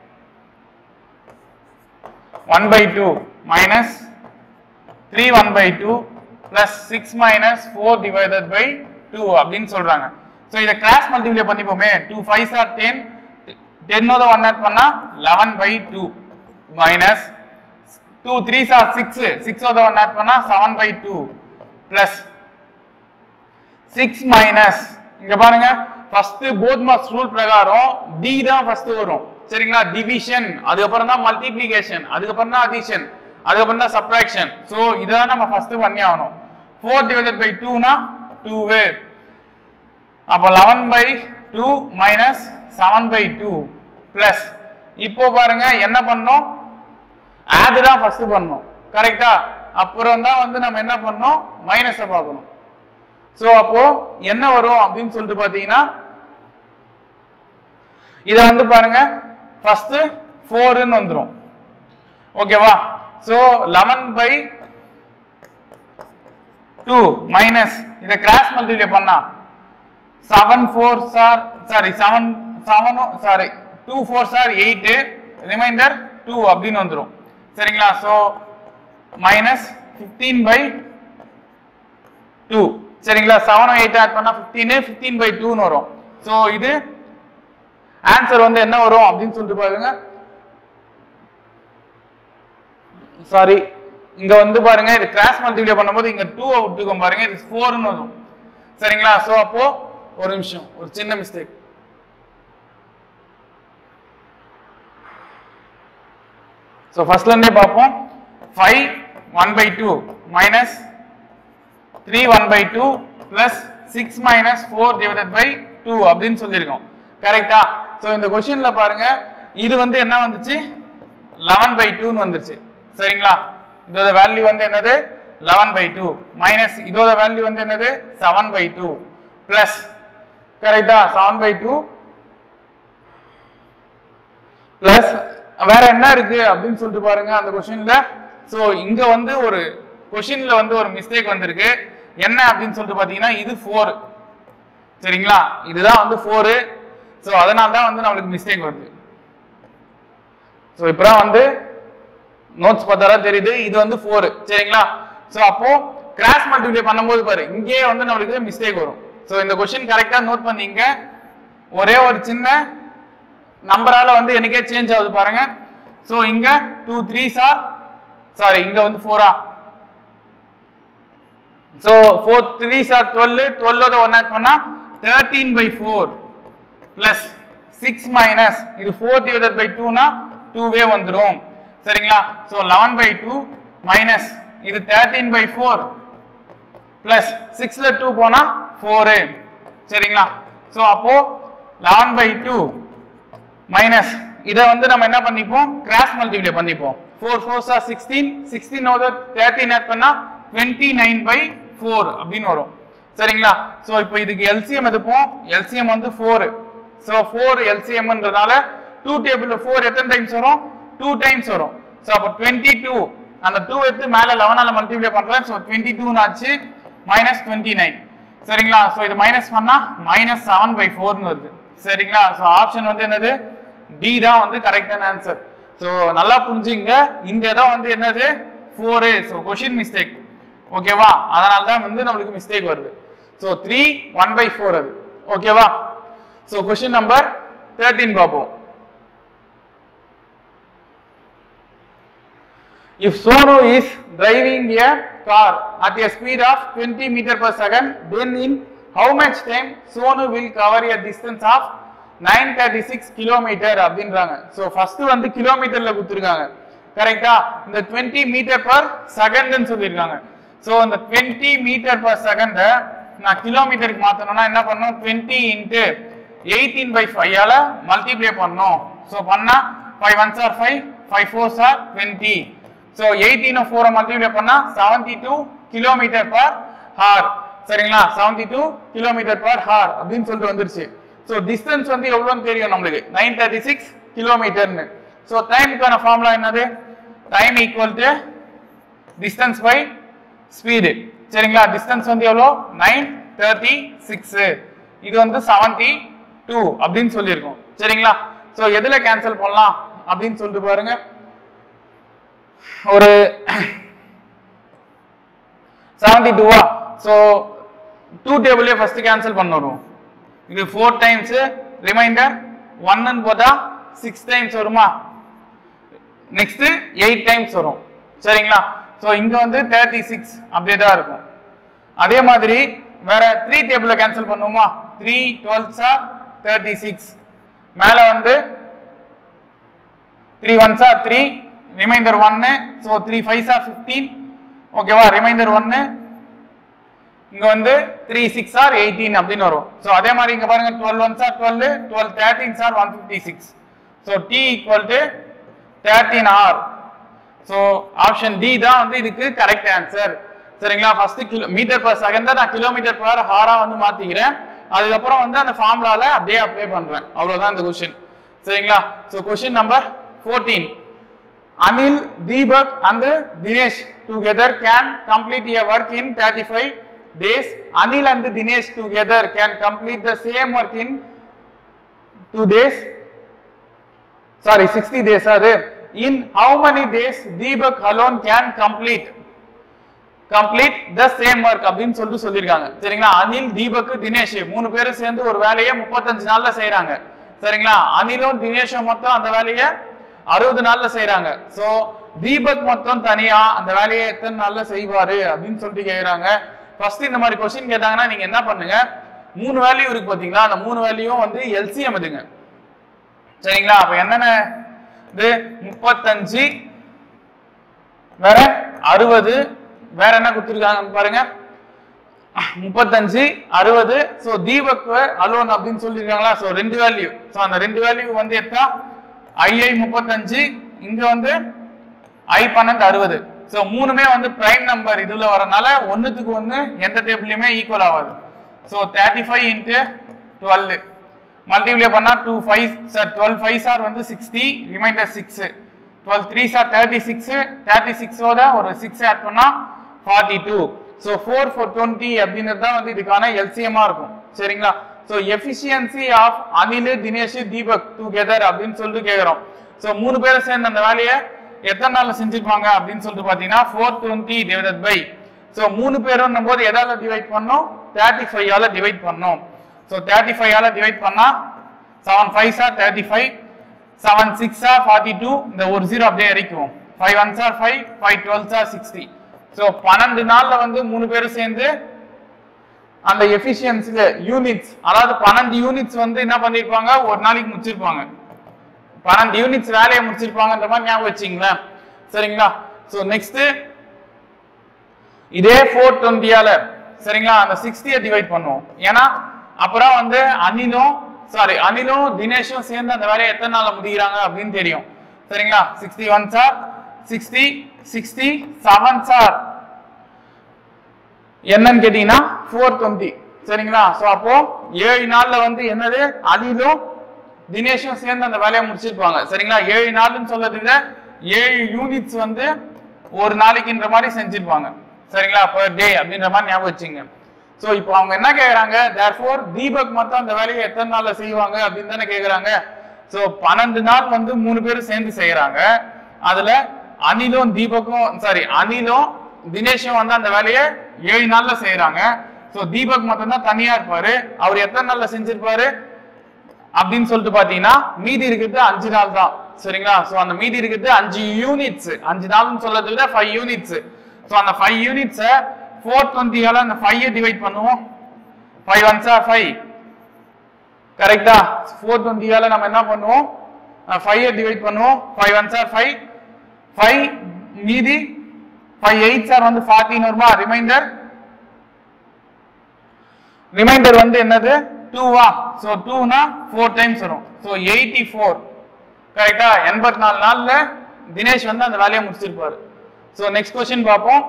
one by two minus three one by two plus six minus four divided by two அப்படின்னு சொல்றாங்க so இதை cross multiply பண்ணிப்போமே two five சார் ten டென்னோட one add பண்ணா eleven by two minus two three சார் சிக்ஸ் சிக்ஸோட one add பண்ணா seven by two plus six minus இங்க பாருங்க ஃபர்ஸ்ட் போத் மார்க்ஸ் ரூல் பிரகாரம் டி தான் ஃபர்ஸ்ட் வரும் சரிங்களா டிவிஷன் அதுக்கப்புறம் தான் மல்டிப்ளிகேஷன் அதுக்கப்புறம் தான் அடிஷன் அதுக்கப்புறம் தான் சப்ராக்ஷன் ஸோ இதான் நம்ம ஃபர்ஸ்ட் பண்ணி ஆகணும் ஃபோர் டிவைடட் பை டூனா டூவு அப்போ eleven by two minus seven by two plus இப்போ பாருங்க என்ன பண்ணோம் ஆட் தான் ஃபர்ஸ்ட் பண்ணோம் கரெக்டா அப்புறம் தான் வந்து நம்ம என்ன பண்ணோம் மைனஸை பார்க்கணும் ஸோ அப்போ என்ன வரும் அப்படின்னு சொல்லிட்டு பார்த்தீங்கன்னா இதை வந்து பாருங்க ஃபர்ஸ்ட் ஃபோர்னு வந்துடும் ஓகேவா so eleven by two minus இதை கிராஸ் மல்டிப்ளை பண்ணா செவன் ஃபோர் சார் சாரி செவன் செவனும் sorry two fours are eight remainder two அப்படின்னு வந்துடும் சரிங்களா so minus fifteen by two சரிங்களா செவன் எயிட் ஆட் பண்ணா ஃபிஃப்டீனு ஃபிஃப்டீன் பை டூன்னு வரும் ஸோ இது ஆன்சர் வந்து என்ன வரும் அப்படின்னு சொல்லிட்டு பாருங்க சாரி இங்க வந்து பாருங்க இது கிராஸ் மல்டிப்ளை பண்ணும்போது இங்க டூ விட்டுக்கோம் பாருங்க இது ஃபோர்னு வரும் சரிங்களா ஸோ அப்போ ஒரு நிமிஷம் ஒரு சின்ன மிஸ்டேக் ஸோ ஃபர்ஸ்ட்ல இருந்தே பார்ப்போம் five one by two minus three one by two plus six minus four divided by two அப்படின்னு சொல்லியிருக்கோம் கரெக்டா ஸோ இந்த கொஸ்டின்ல பாருங்க இது வந்து என்ன வந்துச்சு லெவன் பை டூன்னு வந்துருச்சு சரிங்களா இதோட வேல்யூ வந்து என்னது லெவன் பை டூ மைனஸ் இதோட வேல்யூ வந்து என்னது செவன் பை டூ பிளஸ் கரெக்டா செவன் பை டூ பிளஸ் வேற என்ன இருக்கு அப்படின்னு சொல்லிட்டு பாருங்க அந்த கொஸ்டின்ல சோ இங்க வந்து ஒரு கொஸ்டின்ல வந்து ஒரு மிஸ்டேக் வந்திருக்கு என்ன அப்படின்னு சொல்லிட்டு பாத்தீங்கன்னா இது ஃபோர் சரிங்களா இதுதான் வந்து ஃபோரு ஸோ அதனால தான் வந்து நம்மளுக்கு மிஸ்டேக் வருது ஸோ இப்பதான் வந்து நோட்ஸ் பார்த்தாதான் தெரியுது இது வந்து ஃபோர் சரிங்களா ஸோ அப்போ கிராஸ் மல்டிப்ளை பண்ணும்போது பாரு இங்கேயே வந்து நம்மளுக்கு மிஸ்டேக் வரும் ஸோ இந்த கொஸ்டின் கரெக்டா நோட் பண்ணீங்க ஒரே ஒரு சின்ன நம்பரால வந்து எனக்கே சேஞ்ச் ஆகுது பாருங்க ஸோ இங்க டூ த்ரீ சார் சாரி இங்க வந்து ஃபோரா so four three sir twelve டுவெல்லோட ஒன் ஆட் பண்ணா thirteen by four plus six minus இது ஃபோர் டிவைடட் பை டூனா டூவே வந்துடும் சரிங்களா so eleven by two minus இது தேர்ட்டீன் பை ஃபோர் பிளஸ் சிக்ஸ்ல டூ போனா ஃபோரு சரிங்களா ஸோ அப்போ லெவன் பை டூ மைனஸ் இதை வந்து நம்ம என்ன பண்ணிப்போம் கிராஸ் மல்டிப்ளை பண்ணிப்போம் ஃபோர் ஃபோர் சார் சிக்ஸ்டீன் சிக்ஸ்டீனோட தேர்ட்டின் ஆட் பண்ணா டுவெண்ட்டி நைன் பை ஃபோர் அப்படின்னு வரும் சரிங்களா ஸோ இப்போ இதுக்கு எல்சிஎம் எடுப்போம் எல்சிஎம் வந்து ஃபோர் ஸோ ஃபோர் எல்சிஎம்ன்றதால டூ டேபிள் ஃபோர் எத்தனை டைம்ஸ் வரும் டூ டைம்ஸ் வரும் ஸோ அப்போ டுவெண்ட்டி டூ அந்த டூ எடுத்து மேலே லெவனால மல்டிப்ளை பண்றேன் ஸோ டுவெண்ட்டி டூன்னு ஆச்சு மைனஸ் டுவெண்ட்டி நைன் சரிங்களா ஸோ இது மைனஸ் பண்ணா மைனஸ் செவன் பை ஃபோர்னு வருது சரிங்களா ஸோ ஆப்ஷன் வந்து என்னது டி தான் வந்து கரெக்டான ஆன்சர் ஸோ நல்லா புரிஞ்சுங்க இந்த இடம் வந்து என்னது ஃபோரு ஸோ கொஷின் மிஸ்டேக் ஓகேவா அதனால தான் வந்து நம்மளுக்கு மிஸ்டேக் வருது so three one by four அது ஓகேவா ஸோ கொஷின் நம்பர் தேர்ட்டீன் பார்ப்போம் If Sonu is driving a car at a speed of 20 meter per second, then in how much time Sonu will cover a distance of 936 kilometer அப்படின்றாங்க so first வந்து கிலோமீட்டர்ல கொடுத்துருக்காங்க கரெக்டா இந்த 20 metre per செகண்ட்னு சொல்லியிருக்காங்க so இந்த 20 metre per second நான் கிலோமீட்டருக்கு மாத்தணும்னா என்ன பண்ணணும் 20 இன்ட்டு எயிட்டீன் பை ஃபைவால மல்டிப்ளை பண்ணணும் ஸோ பண்ணா five one sir five five four சார் டுவெண்ட்டி ஸோ எயிட்டீன் ஃபோரை மல்டிப்ளை பண்ணா seventy two kilometre per hour சரிங்களா seventy two kilometre per hour அப்படின்னு சொல்லிட்டு வந்துருச்சு ஸோ டிஸ்டன்ஸ் வந்து எவ்வளோன்னு தெரியும் நம்மளுக்கு நைன் தேர்ட்டி சிக்ஸ் கிலோமீட்டர்னு ஸோ டைமுக்கான ஃபார்முலா என்னது time equal to distance by speed சரிங்களா டிஸ்டன்ஸ் வந்து எவ்வளோ நைன் தேர்ட்டி சிக்ஸு இது வந்து செவன்டி டூ அப்படின்னு சொல்லியிருக்கோம் சரிங்களா ஸோ எதுல கேன்சல் பண்ணலாம் அப்படின்னு சொல்லிட்டு பாருங்க ஒரு செவன்டி டூவா ஸோ டூ டேபிளே ஃபர்ஸ்ட் கேன்சல் பண்ணுறோம் இது ஃபோர் டைம்ஸ் ரிமைண்டர் ஒன்னு போட்டா சிக்ஸ் டைம்ஸ் வருமா நெக்ஸ்ட் எயிட் டைம்ஸ் வரும் சரிங்களா ஸோ இங்க வந்து தேர்ட்டி சிக்ஸ் அப்படியே தான் இருக்கும் அதே மாதிரி வேற த்ரீ டேபிள கேன்சல் பண்ணுவோமா த்ரீ டுவெல் சார் தேர்ட்டி சிக்ஸ் மேல வந்து த்ரீ ஒன் சார் த்ரீ ரிமைண்டர் ஒன்னு ஸோ த்ரீ ஃபைவ் சார் ஃபிஃப்டீன் ஓகேவா ரிமைண்டர் ஒன்னு இங்க வந்து த்ரீ சிக்ஸ் ஆர் எயிட்டீன் அப்படின்னு வரும் ஸோ அதே மாதிரி இங்க பாருங்க டுவெல் ஒன் சார் டுவெல் டுவெல் தேர்ட்டீன் சார் one fifty six so T equal to thirteen hour so option D தான் வந்து இதுக்கு கரெக்ட் ஆன்சர் சரிங்களா first kilometre per second நான் கிலோமீட்டர் பர் ஹாரா வந்து மாத்திக்கிறேன் அதுக்கப்புறம் வந்து அந்த ஃபார்முலால அப்படியே அப்ளை பண்றேன் அவ்வளவுதான் இந்த கொஸ்டின் சரிங்களா so question number fourteen Anil, Deepak and Dinesh together can complete a work in 35 days. Anil and Dinesh together can complete the same work in 2 days. Sorry sixty days அது in how many days Deepak alone can complete complete the same work அப்படின்னு சொல்லிட்டு சொல்லியிருக்காங்க சரிங்களா அனில் தீபக் தினேஷ் மூணு பேரும் சேர்ந்து ஒரு வேலையை முப்பத்தஞ்சு நாள்ல செய்யறாங்க சரிங்களா அனிலும் தினேஷும் மொத்தம் அந்த வேலையை அறுபது நாள்ல செய்யறாங்க சோ தீபக் மொத்தம் தனியா அந்த வேலையை எத்தனை நாள்ல செய்வாரு அப்படின்னு சொல்லிட்டு கேக்குறாங்க ஃபர்ஸ்ட் இந்த மாதிரி கொஸ்டின் கேட்டாங்கன்னா நீங்க என்ன பண்ணுங்க மூணு வேல்யூ இருக்கு பாத்தீங்களா அந்த மூணு வேல்யூயும் வந்து எல்சிஎம் எடுங்க சரிங்களா அப்ப என்னென்ன இது முப்பத்தஞ்சு வேற அறுபது வேற என்ன கொடுத்துருக்காங்க பாருங்க முப்பத்தஞ்சு அறுபது சோ தீபக் அலோன் அப்படின்னு சொல்லியிருக்காங்களா சோ ரெண்டு வேல்யூ சோ அந்த ரெண்டு வேல்யூ வந்து எத்தா ஐஐ முப்பத்தஞ்சு இங்க வந்து ஐ பன்னெண்டு அறுபது சோ மூணுமே வந்து பிரைம் நம்பர் இதுல வரனால ஒண்ணுத்துக்கு ஒண்ணு எந்த டேபிள்லயுமே ஈக்குவல் ஆகாது so thirty five into twelve multiply பண்ணா டூ ஃபைவ் சார் டுவெல் ஃபைவ் சார் வந்து sixty remainder six twelve three sir thirty six thirty சிக்ஸோட ஒரு சிக்ஸ் ஆட் பண்ணா forty two so four four twenty அப்படின்றது தான் வந்து இதுக்கான எல்சிஎம்மா இருக்கும் சரிங்களா so efficiency of Anil Dinesh Deepak together அப்படின்னு சொல்லிட்டு கேட்குறோம் ஸோ மூணு பேரும் சேர்ந்து அந்த வேலையை எத்தனை நாள்ல செஞ்சிருப்பாங்க அப்படின்னு சொல்லிட்டு பார்த்தீங்கன்னா four twenty divided by so மூணு பேரும் போது எதால டிவைட் பண்ணோம் தேர்ட்டி ஃபைவ் ஆல டிவைட் பண்ணோம் ஸோ தேர்ட்டி ஃபைவ் ஆல டிவைட் பண்ணா seven five are thirty five seven six are forty two இந்த ஒரு ஜீரோ அப்படியே இறக்குவோம் five one sir five five twelve are sixty so பன்னெண்டு நாள்ல வந்து மூணு பேரும் சேர்ந்து அந்த எஃபிஷியன்சில யூனிட்ஸ் அதாவது பன்னெண்டு யூனிட்ஸ் வந்து என்ன பண்ணிருப்பாங்க ஒரு நாளைக்கு முடிச்சிருப்பாங்க பன்னெண்டு யூனிட்ஸ் வேலையை முடிச்சிருப்பாங்கன்ற மாதிரி ஞாபகம் வச்சிங்களேன் சரிங்களா ஸோ நெக்ஸ்ட் இதே ஃபோர் டுவெண்ட்டியால சரிங்களா அந்த சிக்ஸ்டியை டிவைட் பண்ணுவோம் ஏன்னா அப்புறம் வந்து அனிலும் சாரி அனிலும் தினேஷும் சேர்ந்து அந்த வேலையை எத்தனை நாள்ல முடிக்கிறாங்க அப்படின்னு தெரியும் சரிங்களா sixty one are sixty sixty seven are என்னன்னு கேட்டீங்கன்னா ஃபோர் டுவெண்ட்டி சரிங்களா ஸோ அப்போ ஏழு நாள்ல வந்து என்னது அனிலும் தினேஷும் சேர்ந்து அந்த வேலையை முடிச்சிருப்பாங்க சரிங்களா ஏழு நாள்னு சொல்றதுல ஏழு யூனிட்ஸ் வந்து ஒரு நாளைக்குன்ற மாதிரி செஞ்சிருப்பாங்க சரிங்களா பர் டே அப்படின்ற மாதிரி ஞாபகம் வச்சுங்க ஸோ இப்போ அவங்க என்ன கேக்குறாங்க தேர்ஃபோர் தீபக் மட்டும் அந்த வேலையை எத்தனை நாள்ல செய்வாங்க அப்படின்னு தானே கேக்குறாங்க ஸோ பன்னெண்டு நாள் வந்து மூணு பேரும் சேர்ந்து செய்யறாங்க அதுல அனிலும் தீபக்கும் சாரி அனிலும் தினேஷும் வந்து அந்த வேலையை ஏழு நாள்ல செய்யறாங்க ஸோ தீபக் மட்டும் தான் தனியா இருப்பாரு அவர் எத்தனை நாள்ல செஞ்சிருப்பாரு அப்படின்னு சொல்லிட்டு பாத்தீங்கன்னா மீதி இருக்கிறது அஞ்சு நாள் தான் சரிங்களா சோ அந்த மீதி இருக்கிறது அஞ்சு யூனிட்ஸ் அஞ்சு நாள்னு சொல்றதை விட ஃபைவ் யூனிட்ஸ் சோ அந்த ஃபைவ் யூனிட்ஸை ஃபோர் டுவெண்ட்டியால அந்த ஃபைவ் டிவைட் பண்ணுவோம் ஃபைவ் ஒன் சார் ஃபைவ் கரெக்டா ஃபோர் டுவெண்ட்டியால நம்ம என்ன பண்ணுவோம் ஃபைவ் டிவைட் பண்ணுவோம் five one sir five five மீதி ஃபைவ் எயிட் சார் வந்து ஃபார்ட்டின் வருமா ரிமைண்டர் ரிமைண்டர் வந்து என்னது டூவா ஸோ டூனா ஃபோர் டைம்ஸ் வரும் ஸோ எயிட்டி ஃபோர் கரெக்டா எண்பத்தி நாலு நாள்ல தினேஷ் வந்து அந்த வேலையை முடிச்சிருப்பாரு ஸோ நெக்ஸ்ட் கொஸ்டின் பார்ப்போம்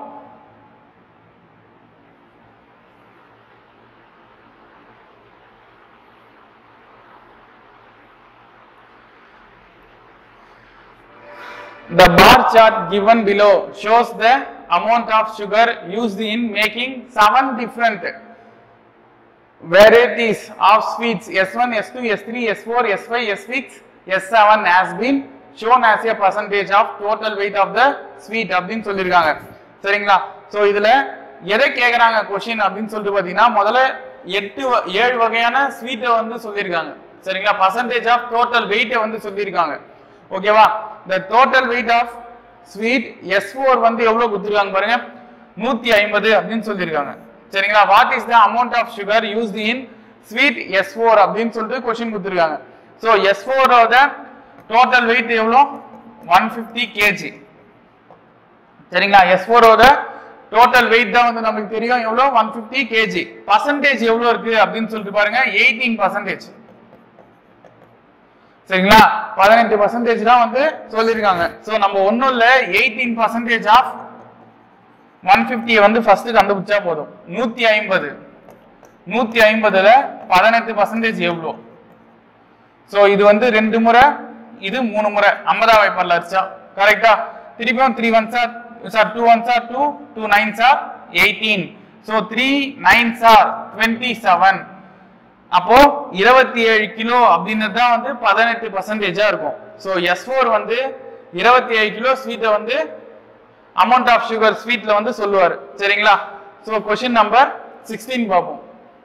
The bar chart given below shows the amount of sugar used in making seven different varieties of sweets S1, S2, S3, S4, S5, S6, S7 has been shown as a percentage of total weight of the sweet அப்படின்னு சொல்லியிருக்காங்க சரிங்களா so இதுல எதை கேட்குறாங்க question அப்படின்னு சொல்லிட்டு பார்த்தீங்கன்னா முதல்ல எட்டு வ- ஏழு வகையான ஸ்வீட்டை வந்து சொல்லியிருக்காங்க சரிங்களா பர்சன்டேஜ் ஆஃப் டோட்டல் வெயிட்டை வந்து சொல்லியிருக்காங்க ஓகேவா the total weight of sweet S4 வந்து எவ்வளவு கொடுத்துருக்காங்க பாருங்க நூத்தி ஐம்பது அப்படின்னு சொல்லியிருக்காங்க சரிங்களா what is the amount of sugar used in sweet S four அப்படின்னு சொல்லிட்டு கொஸ்டின் கொடுத்துருக்காங்க ஸோ எஸ் ஃபோரோட டோட்டல் வெயிட் எவ்வளோ ஒன் ஃபிஃப்டி கேஜி சரிங்களா எஸ் ஃபோரோட டோட்டல் வெயிட் தான் வந்து நமக்கு தெரியும் எவ்வளோ ஒன் ஃபிஃப்டி கேஜி பர்சன்டேஜ் எவ்வளோ இருக்கு அப்படின்னு சொல்லிட்டு பாருங்க எயிட்டீன் பர்சன்டேஜ் சரிங்களா பதினெட்டு பர்சன்டேஜ் தான் வந்து சொல்லியிருக்காங்க ஸோ நம்ம ஒன்றும் இல்லை எயிட்டீன் பர்சன்டேஜ் ஆஃப் ஒன் ஃபிஃப்டியை வந்து ஃபர்ஸ்ட் கண்டுபிடிச்சா போதும் நூத்தி ஐம்பது நூத்தி ஐம்பதுல பதினெட்டு பர்சன்டேஜ் எவ்வளோ ஸோ இது வந்து ரெண்டு முறை இது மூணு முறை ஐம்பதா வைப்பர்ல அடிச்சா கரெக்டா திருப்பியும் three one are are two one are two two nine are eighteen so three nine are twenty seven அப்போ இருபத்தி ஏழு கிலோ அப்படின்றது தான் வந்து பதினெட்டு பர்சன்டேஜா இருக்கும் ஸோ எஸ் ஃபோர் வந்து இருபத்தி ஏழு கிலோ ஸ்வீட்டை வந்து அமௌண்ட் ஆஃப் சுகர் ஸ்வீட்ல வந்து சொல்லுவார் சரிங்களா ஸோ கொஷின் நம்பர் சிக்ஸ்டீன் பார்ப்போம்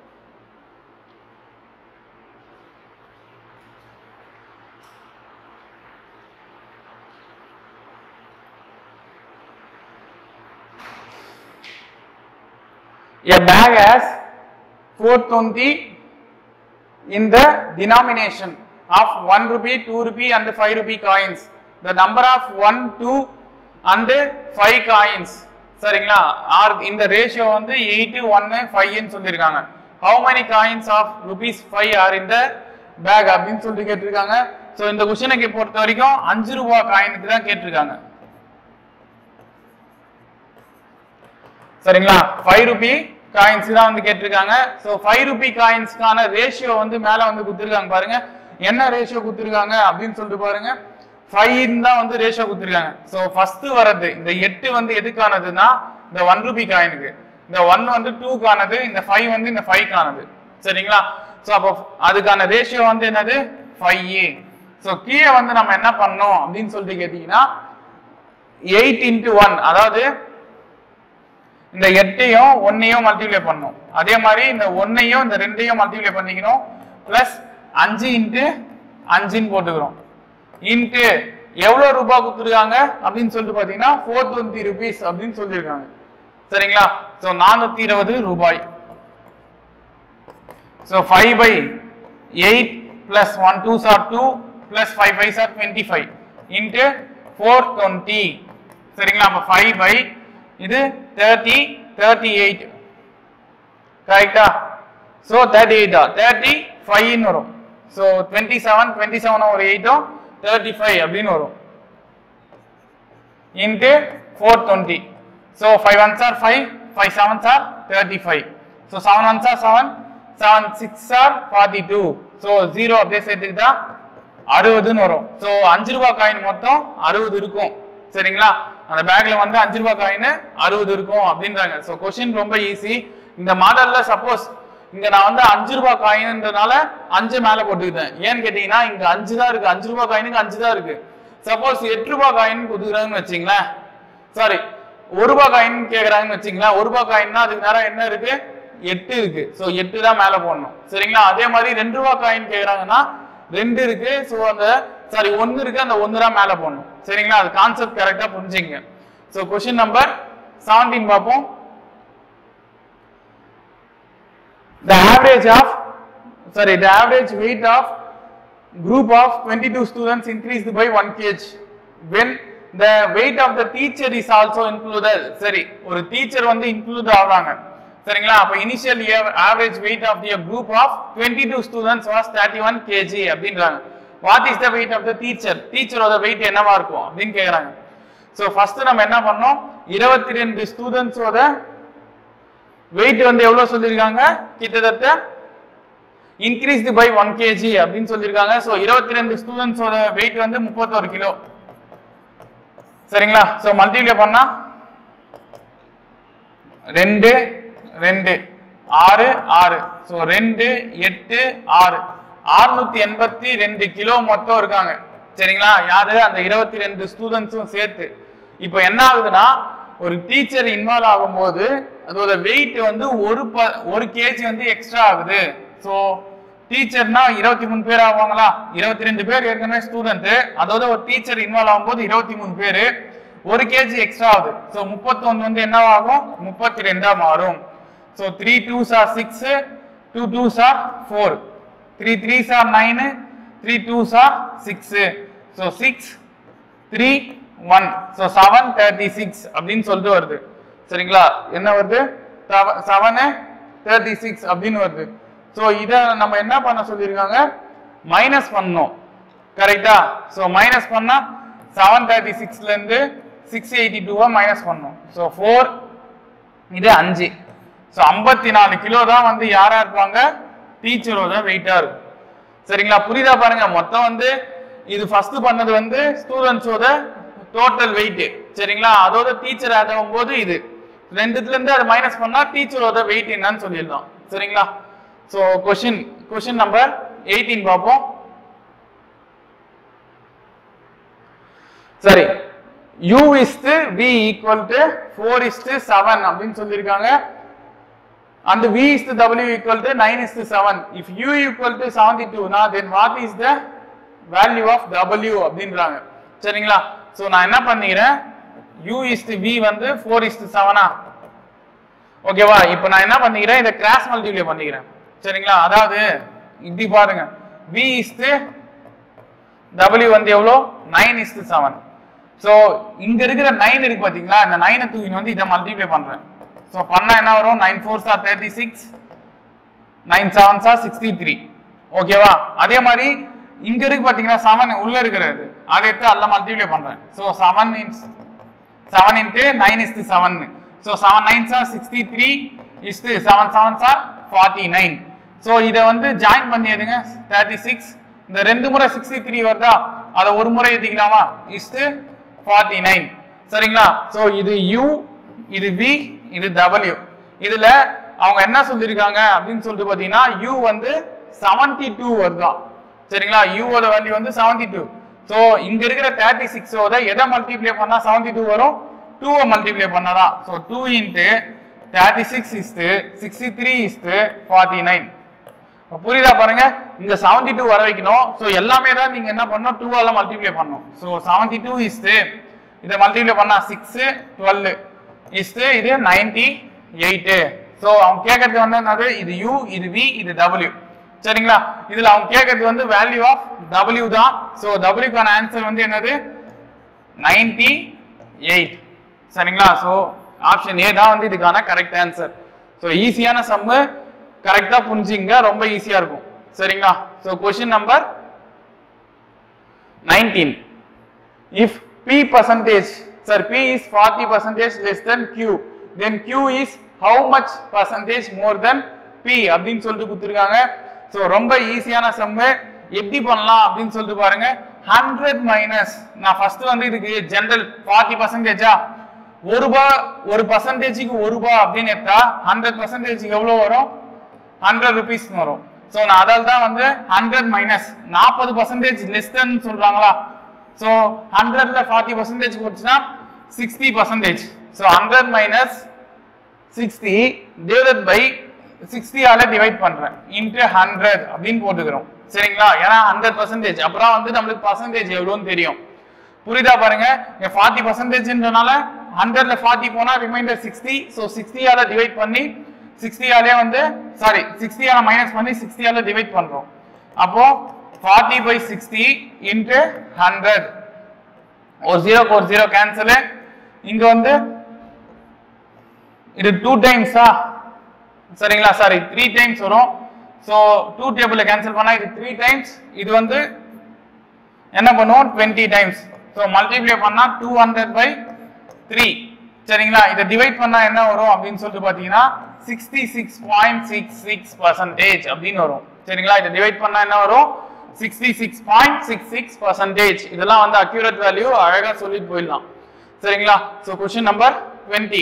A bag has 420 in the denomination of 1 rupee, 2 rupee and 5 rupee coins. The number of 1, 2 and 5 coins. சரிங்களா ஆர் இந்த ரேஷியோ வந்து எயிட் ஒன்னு ஃபைவ்னு சொல்லியிருக்காங்க how many coins of rupees five are in the bag அப்படின்னு சொல்லிட்டு கேட்டிருக்காங்க so இந்த கொஸ்டினை பொறுத்த வரைக்கும் அஞ்சு ரூபா காயினுக்கு தான் கேட்டிருக்காங்க சரிங்களா ஃபைவ் ருபி காயின்ஸ் தான் வந்து கேட்டிருக்காங்க ஸோ ஃபைவ் ருபி காயின்ஸ்க்கான ரேஷியோ வந்து மேல வந்து கொடுத்துருக்காங்க பாருங்க என்ன ரேஷியோ கொடுத்துருக்காங்க அப்படின்னு சொல்லிட்டு பாருங்க ஃபைவ் தான் வந்து ரேஷியோ கொடுத்துருக்காங்க ஸோ ஃபர்ஸ்ட் வர்றது இந்த எட்டு வந்து எதுக்கானதுன்னா இந்த ஒன் ருபி காயினுக்கு இந்த ஒன் வந்து டூக்கானது இந்த ஃபைவ் வந்து இந்த ஃபைவ் கானது சரிங்களா ஸோ அப்போ அதுக்கான ரேஷியோ வந்து என்னது ஃபைவ் ஏ ஸோ கீழே வந்து நம்ம என்ன பண்ணோம் அப்படின்னு சொல்லிட்டு கேட்டீங்கன்னா எயிட் இன்ட்டு ஒன் அதாவது இந்த எட்டையும் ஒன்னையும் மல்டிப்ளை பண்ணும் அதே மாதிரி இந்த ஒன்னையும் இந்த ரெண்டையும் மல்டிப்ளை பண்ணிக்கணும் பிளஸ் அஞ்சு இன்ட்டு அஞ்சுன்னு போட்டுக்கிறோம் இன்ட்டு எவ்வளவு ரூபாய் கொடுத்துருக்காங்க அப்படின்னு சொல்லிட்டு பாத்தீங்கன்னா ஃபோர் டுவெண்ட்டி ருபீஸ் அப்படின்னு சொல்லியிருக்காங்க சரிங்களா ஸோ நானூத்தி இருபது ரூபாய் so five by eight plus one two are two plus five five are twenty five into four twenty சரிங்களா அப்போ ஃபைவ் பை இது தேர்ட்டி தேர்ட்டி எயிட் கரெக்டா ஸோ தேர்ட்டி எயிட்டா தேர்ட்டி ஃபைவ்னு வரும் so twenty seven twenty seven ஒரு எயிட்டும் thirty five அப்படின்னு வரும் into four twenty so five ones are five five sevens are thirty five so seven ones are seven seven six are forty two so zero அப்படியே சேர்த்துக்கிட்டா அறுபதுன்னு வரும் so அஞ்சு ரூபாய் coin மொத்தம் அறுபது இருக்கும் சரிங்களா அந்த பேக்ல வந்து அஞ்சு ரூபாய் காயின் அறுபது இருக்கும் அப்படின்றாங்க ஸோ கொஸ்டின் ரொம்ப ஈஸி இந்த மாடல்ல சப்போஸ் இங்க நான் வந்து அஞ்சு ரூபாய் காயின்றனால அஞ்சு மேல போட்டுக்கிட்டேன் ஏன்னு கேட்டீங்கன்னா இங்க அஞ்சு தான் இருக்கு அஞ்சு ரூபாய் காயினுக்கு அஞ்சு தான் இருக்கு சப்போஸ் எட்டு ரூபாய் காயின் கொடுக்குறாங்கன்னு வச்சுங்களேன் சாரி ஒரு ரூபாய் காயின் கேக்குறாங்கன்னு வச்சுங்களேன் ஒரு ரூபாய் காயின்னா அதுக்கு நேரம் என்ன இருக்கு எட்டு இருக்கு ஸோ எட்டு தான் மேல போடணும் சரிங்களா அதே மாதிரி ரெண்டு ரூபாய் காயின் கேக்குறாங்கன்னா ரெண்டு இருக்கு ஸோ அந்த சாரி ஒன்னு இருக்கு அந்த ஒன்னு தான் மேல போடணும் சரிங்களா அது கான்செப்ட் கரெக்டா புரிஞ்சுங்க ஸோ கொஸ்டின் நம்பர் செவன்டீன் பார்ப்போம் the average of sorry the average weight of group of 22 students increased by 1 kg when the weight of the teacher is also included சரி ஒரு டீச்சர் வந்து இன்க்ளூட் ஆகுறாங்க சரிங்களா அப்ப initial average weight of the group of 22 students was 31 kg அப்படின்றாங்க what is the weight of the teacher டீச்சரோட weight என்னவா இருக்கும் அப்படின்னு கேக்குறாங்க சோ ஃபர்ஸ்ட் நம்ம என்ன பண்ணோம் இருபத்தி ரெண்டு ஸ்டூடெண்ட்ஸோட வெயிட் வந்து எவ்வளவு சொல்லியிருக்காங்க கிட்டத்தட்ட இன்க்ரீஸ்டு பை ஒன் கேஜி அப்படின்னு சொல்லியிருக்காங்க ஸோ இருபத்தி ரெண்டு ஸ்டூடெண்ட்ஸோட வெயிட் வந்து முப்பத்தோரு கிலோ சரிங்களா ஸோ மல்டிப்ளை பண்ணா ரெண்டு ரெண்டு ஆறு ஆறு ஸோ ரெண்டு எட்டு ஆறு ஆறுநூத்தி எண்பத்தி ரெண்டு கிலோ மொத்தம் இருக்காங்க சரிங்களா யாரு அந்த இருபத்தி ரெண்டு ஸ்டூடெண்ட்ஸும் சேர்த்து இப்போ என்ன ஆகுதுன்னா ஒரு டீச்சர் இன்வால்வ் ஆகும்போது அதோட வெயிட் வந்து ஒரு ப ஒரு கேஜி வந்து எக்ஸ்ட்ரா ஆகுது ஸோ டீச்சர்னா இருபத்தி மூணு பேர் ஆவாங்களா இருபத்தி ரெண்டு பேர் ஏற்கனவே ஸ்டூடெண்ட் அதோட ஒரு டீச்சர் இன்வால்வ் ஆகும்போது இருபத்தி மூணு பேர் ஒரு கேஜி எக்ஸ்ட்ரா ஆகுது ஸோ முப்பத்தொன்னு வந்து என்னவாகும் முப்பத்தி ரெண்டா மாறும் so three twos are six two twos are four three threes are nine three twos are six so six three one so seven thirty six அப்படின்னு சொல்லிட்டு வருது சரிங்களா என்ன வருது செவனு தேர்ட்டி சிக்ஸ் அப்படின்னு வருது ஸோ இதை நம்ம என்ன பண்ண சொல்லியிருக்காங்க மைனஸ் பண்ணோம் கரெக்டா ஸோ மைனஸ் பண்ணா செவன் தேர்ட்டி சிக்ஸ்ல இருந்து சிக்ஸ் எயிட்டி டூவை மைனஸ் பண்ணோம் ஸோ ஃபோர் இது அஞ்சு ஸோ ஐம்பத்தி நாலு கிலோ தான் வந்து யாரா இருப்பாங்க டீச்சரோட வெயிட்டா இருக்கும் சரிங்களா புரியுதா பாருங்க மொத்தம் வந்து இது ஃபர்ஸ்ட் பண்ணது வந்து ஸ்டூடெண்ட்ஸோட டோட்டல் வெயிட் சரிங்களா அதோட டீச்சர் ஆட் ஆகும்போது இது ரெண்டுத்துல இருந்து அதை மைனஸ் பண்ணா டீச்சரோட வெயிட் என்னன்னு சொல்லிடலாம் சரிங்களா so question question number eighteen பார்ப்போம் சரி u is to v equal to 4 is to 7 அப்படின்னு சொல்லியிருக்காங்க and v is to w equal to 9 is to 7 if u equal to 72 na then what is the value of w அப்படின்றாங்க சரிங்களா so நான் என்ன பண்ணிக்கிறேன் u is to v வந்து 4 is to 7 ஆ ஓகேவா இப்போ நான் என்ன பண்ணிக்கிறேன் இதை கிராஸ் மல்டிப்ளை பண்ணிக்கிறேன் சரிங்களா அதாவது இப்படி பாருங்க v is to w வந்து எவ்வளோ நைன் இஸ் செவன் ஸோ இங்க இருக்கிற நைன் இருக்கு பாத்தீங்களா இந்த நைனை தூக்கி வந்து இதை மல்டிப்ளை பண்றேன் ஸோ பண்ணா என்ன வரும் nine four are thirty six nine seven are sixty three ஓகேவா அதே மாதிரி இங்க இருக்கு பாத்தீங்கன்னா செவன் உள்ள இருக்கிறது அதை எடுத்து அதில் மல்டிப்ளை பண்றேன் ஸோ செவன் இன்ஸ் seven into nine is to seven so seven nine are sixty three is to seven seven are forty nine so இதை வந்து ஜாயின் பண்ணிடுங்க தேர்ட்டி சிக்ஸ் இந்த ரெண்டு முறை சிக்ஸ்டி த்ரீ வருதா அதை ஒரு முறை எழுதிக்கலாமா இஸ்து ஃபார்ட்டி நைன் சரிங்களா ஸோ இது யூ இது வி இது டபிள்யூ இதுல அவங்க என்ன சொல்லியிருக்காங்க அப்படின்னு சொல்லிட்டு பார்த்தீங்கன்னா யூ வந்து செவன்டி டூ வருதா சரிங்களா யூவோட வேல்யூ வந்து செவன்டி டூ ஸோ இங்க இருக்கிற தேர்ட்டி சிக்ஸோட எதை மல்டிப்ளை பண்ணா செவன்டி டூ வரும் டூவை மல்டிப்ளை பண்ணாதான் so two into thirty six is to sixty three is to forty nine புரியுதா பாருங்க இங்க செவன்டி டூ வர வைக்கணும் ஸோ எல்லாமே தான் நீங்க என்ன பண்ணணும் டூவால மல்டிப்ளை பண்ணணும் ஸோ செவன்டி டூ இஸ்து இதை மல்டிப்ளை பண்ணா சிக்ஸ் டுவெல் இஸ்து இது நைன்டி எயிட்டு ஸோ அவங்க கேட்கறது வந்து என்னது இது யூ இது வி இது டபிள்யூ சரிங்களா இதுல அவங்க கேட்கறது வந்து வேல்யூ ஆஃப் டபிள்யூ தான் ஸோ டபிள்யூக்கான ஆன்சர் வந்து என்னது நைன்டி எயிட் சரிங்களா ஸோ ஆப்ஷன் ஏ தான் வந்து இதுக்கான கரெக்ட் ஆன்சர் ஸோ ஈஸியான சம்மு கரெக்டா புரிஞ்சுங்க ரொம்ப ஈஸியா இருக்கும் சரிங்களா so question number nineteen if p percentage sir p is 40 percentage less than q then q is how much percentage more than p அப்படின்னு சொல்லிட்டு கொடுத்துருக்காங்க ஸோ ரொம்ப ஈஸியான சம்மு எப்படி பண்ணலாம் அப்படின்னு சொல்லிட்டு பாருங்க ஹண்ட்ரட் மைனஸ் நான் ஃபர்ஸ்ட் வந்து இதுக்கு ஜென்ரல் ஃபார்ட்டி பர்சன்டேஜா ஒரு ரூபா ஒரு பர்சன்டேஜுக்கு ஒரு ரூபா அப்படின்னு எடுத்தா ஹண்ட்ரட் பர்சன்டேஜ் எவ்வளோ வரும் ஹண்ட்ரட் ருபீஸ் வரும் ஸோ நான் அதால் தான் வந்து ஹண்ட்ரட் மைனஸ் நாற்பது பர்சன்டேஜ் லெஸ் தென் சொல்றாங்களா ஸோ ஹண்ட்ரட்ல ஃபார்ட்டி பர்சன்டேஜ் போச்சுன்னா sixty percentage so hundred minus sixty divided by சிக்ஸ்டியால டிவைட் பண்றேன் இன்ட்டு ஹண்ட்ரட் அப்படின்னு போட்டுக்கிறோம் சரிங்களா ஏன்னா ஹண்ட்ரட் பர்சன்டேஜ் அப்புறம் வந்து நம்மளுக்கு பர்சன்டேஜ் எவ்வளோன்னு தெரியும் புரியுதா பாருங்க இங்க ஃபார்ட்டி பர்சன்டேஜ்ன்றனால ஹண்ட்ரட்ல ஃபார்ட்டி போனா ரிமைண்டர் சிக்ஸ்டி ஸோ சிக்ஸ்டியால டிவைட் பண்ணி சிக்ஸ்டியாலே வந்து சாரி சிக்ஸ்டியால மைனஸ் பண்ணி சிக்ஸ்டியால டிவைட் பண்றோம் அப்போ forty by sixty into hundred ஒரு ஜீரோக்கு ஒரு ஜீரோ கேன்சலு இங்க வந்து இது டூ டைம்ஸா சரிங்களா சாரி த்ரீ டைம்ஸ் வரும் ஸோ டூ டேபிள்ல கேன்சல் பண்ணா இது த்ரீ டைம்ஸ் இது வந்து என்ன பண்ணுவோம் டுவெண்ட்டி டைம்ஸ் ஸோ மல்டிப்ளை பண்ணா டூ ஹண்ட்ரட் பை த்ரீ சரிங்களா இதை டிவைட் பண்ணா என்ன வரும் அப்படின்னு சொல்லிட்டு பார்த்தீங்கன்னா sixty six point six six percentage அப்படின்னு வரும் சரிங்களா இதை டிவைட் பண்ணா என்ன வரும் sixty six point six six percentage இதெல்லாம் வந்து அக்யூரேட் வேல்யூ அழகா சொல்லிட்டு போயிடலாம் சரிங்களா so question number twenty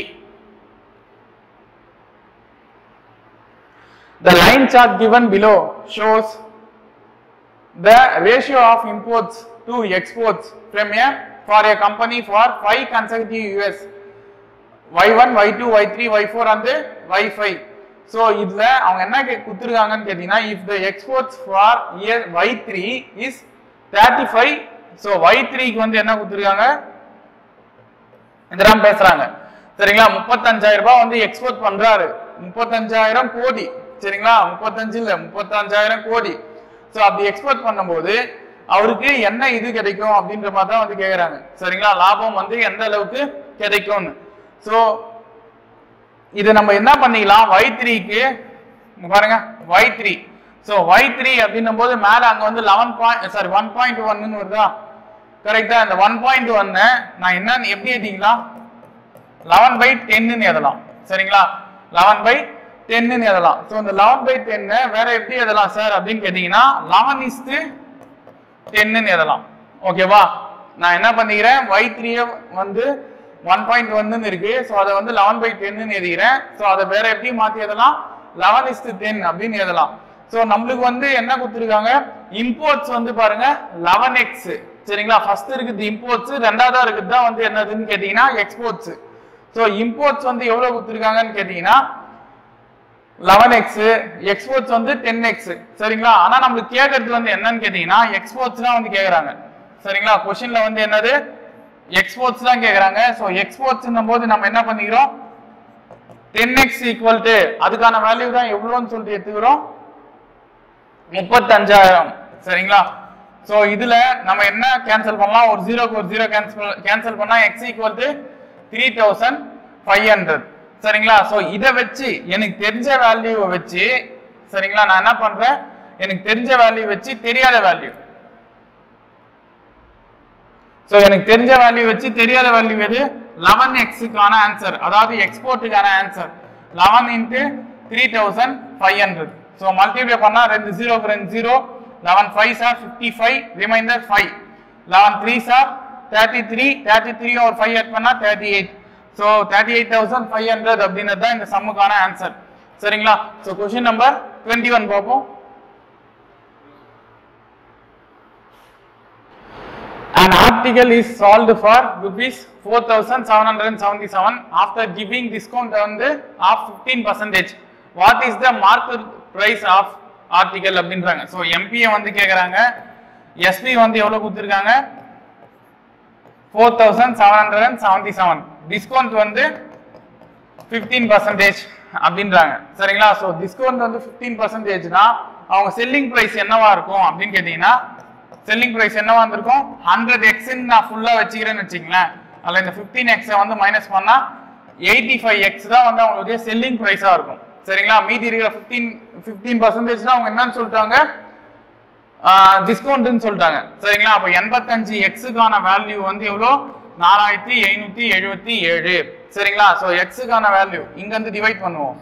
The line chart given below shows the ratio of imports to exports from a for a company for five consecutive years y1 y2 y3 y4 and y5 so இதுல அவங்க என்ன K- கொடுத்திருக்காங்கன்னு கேட்டீங்கன்னா if the exports for year y3 is 35 so y3 க்கு வந்து என்ன கொடுத்திருக்காங்க இதெல்லாம் பேசுறாங்க சரிங்களா முப்பத்தஞ்சாயிரம் ரூபாய் வந்து எக்ஸ்போர்ட் பண்றாரு முப்பத்தஞ்சாயிரம் கோடி சரிங்களா முப்பத்தஞ்சு இல்ல முப்பத்தஞ்சாயிரம் கோடி சோ அப்படி எக்ஸ்போர்ட் பண்ணும்போது அவருக்கு என்ன இது கிடைக்கும் அப்படின்ற மாதிரி தான் வந்து கேக்குறாங்க சரிங்களா லாபம் வந்து எந்த அளவுக்கு கிடைக்கும்னு சோ இது நம்ம என்ன பண்ணிக்கலாம் y3 த்ரீக்கு பாருங்க y3 three so Y three அப்படின்னும் போது மேல அங்க வந்து eleven point sorry one point ஒன்னு வருதா கரெக்டா இந்த ஒன் பாயிண்ட் ஒன்னு நான் என்னன்னு எப்படி எழுதிக்கலாம் லெவன் பை டென்னு எழுதலாம் சரிங்களா லெவன் பை டென்னு எழுதலாம் ஸோ இந்த லெவன் பை டென்னு வேற எப்படி எழுதலாம் சார் அப்படின்னு கேட்டீங்கன்னா லெவன் இஸ்து டென்னு எழுதலாம் ஓகேவா நான் என்ன பண்ணிக்கிறேன் ஒய் த்ரீய வந்து ஒன் பாயிண்ட் ஒன்னு இருக்கு ஸோ அதை வந்து லெவன் பை டென்னு எழுதிக்கிறேன் ஸோ அதை வேற எப்படி மாத்தி எழுதலாம் லெவன் இஸ்து டென் அப்படின்னு எழுதலாம் ஸோ நம்மளுக்கு வந்து என்ன கொடுத்துருக்காங்க இம்போர்ட்ஸ் வந்து பாருங்க லெவன் எக்ஸ் சரிங்களா ஃபர்ஸ்ட் இருக்குது இம்போர்ட்ஸ் ரெண்டாவதா இருக்குது தான் வந்து என்னதுன்னு கேட்டீங்கன்னா எக்ஸ்போர்ட்ஸ் ஸோ இம்போர்ட்ஸ் வந்து எவ்வளவு கொடுத்துருக்காங்கன்னு கேட்டீங்கன்னா லெவன் எக்ஸ் எக்ஸ்போர்ட்ஸ் வந்து டென் எக்ஸ் சரிங்களா ஆனா நம்மளுக்கு கேட்கறது வந்து என்னன்னு கேட்டீங்கன்னா எக்ஸ்போர்ட்ஸ் தான் வந்து கேக்குறாங்க சரிங்களா கொஸ்டின்ல வந்து என்னது எக்ஸ்போர்ட்ஸ் தான் கேக்குறாங்க ஸோ எக்ஸ்போர்ட்ஸ் போது நம்ம என்ன பண்ணிக்கிறோம் டென் எக்ஸ் ஈக்குவல் டு அதுக்கான வேல்யூ தான் எவ்வளோன்னு சொல்லிட்டு எடுத்துக்கிறோம் முப்பத்தஞ்சாயிரம் சரிங்களா ஸோ இதுல நம்ம என்ன கேன்சல் பண்ணலாம் ஒரு ஜீரோக்கு ஒரு ஜீரோ கேன்சல் கேன்சல் பண்ணா X equal to three thousand five hundred சரிங்களா ஸோ இதை வச்சு எனக்கு தெரிஞ்ச வேல்யூவை வச்சு சரிங்களா நான் என்ன பண்றேன் எனக்கு தெரிஞ்ச வேல்யூ வச்சு தெரியாத வேல்யூ ஸோ எனக்கு தெரிஞ்ச வேல்யூ வச்சு தெரியாத வேல்யூ எது லெவன் எக்ஸுக்கான ஆன்சர் அதாவது எக்ஸ்போர்ட்டுக்கான answer eleven into three thousand five hundred so multiply பண்ணா ரெண்டு ஜீரோக்கு ரெண்டு zero eleven five are fifty five remainder five eleven three sir thirty three thirty three ஒரு ஃபைவ் ஆட் பண்ணா thirty eight so thirty eight thousand five hundred அப்படின்றது தான் இந்த சம்முக்கான ஆன்சர் சரிங்களா so question number twenty one பார்ப்போம் An article is sold for rupees 4777 after giving discount on the of 15 percentage. What is the market price of article அப்படின்றாங்க ஸோ எம்பியை வந்து கேட்குறாங்க எஸ்பி வந்து எவ்வளோ கொடுத்துருக்காங்க four thousand seven hundred and seventy seven discount வந்து ஃபிஃப்டீன் பர்சன்டேஜ் அப்படின்றாங்க சரிங்களா ஸோ டிஸ்கவுண்ட் வந்து ஃபிஃப்டீன் பர்சன்டேஜ்னா அவங்க செல்லிங் ப்ரைஸ் என்னவா இருக்கும் அப்படின்னு கேட்டீங்கன்னா செல்லிங் ப்ரைஸ் என்னவா இருந்திருக்கும் ஹண்ட்ரட் எக்ஸ்ன்னு நான் ஃபுல்லாக வச்சுக்கிறேன்னு வச்சுங்களேன் அதில் இந்த ஃபிஃப்டீன் எக்ஸை வந்து மைனஸ் பண்ணா எயிட்டி ஃபைவ் எக்ஸ் தான் வந்து அவங்களுடைய செல்லிங் ப்ரைஸாக இருக்கும் சரிங்களா மீதி இருக்கிற ஃபிஃப்டீன் ஃபிஃப்டீன் பர்சன்டேஜ் அவங்க என்னன்னு சொல்லிட்டாங்க டிஸ்கவுண்ட்னு சொல்லிட்டாங்க சரிங்களா அப்போ எண்பத்தஞ்சு எக்ஸுக்கான வேல்யூ வந்து எவ்வளோ நாலாயிரத்தி எழுநூத்தி எழுபத்தி ஏழு சரிங்களா ஸோ எக்ஸுக்கான வேல்யூ இங்க இருந்து டிவைட் பண்ணுவோம்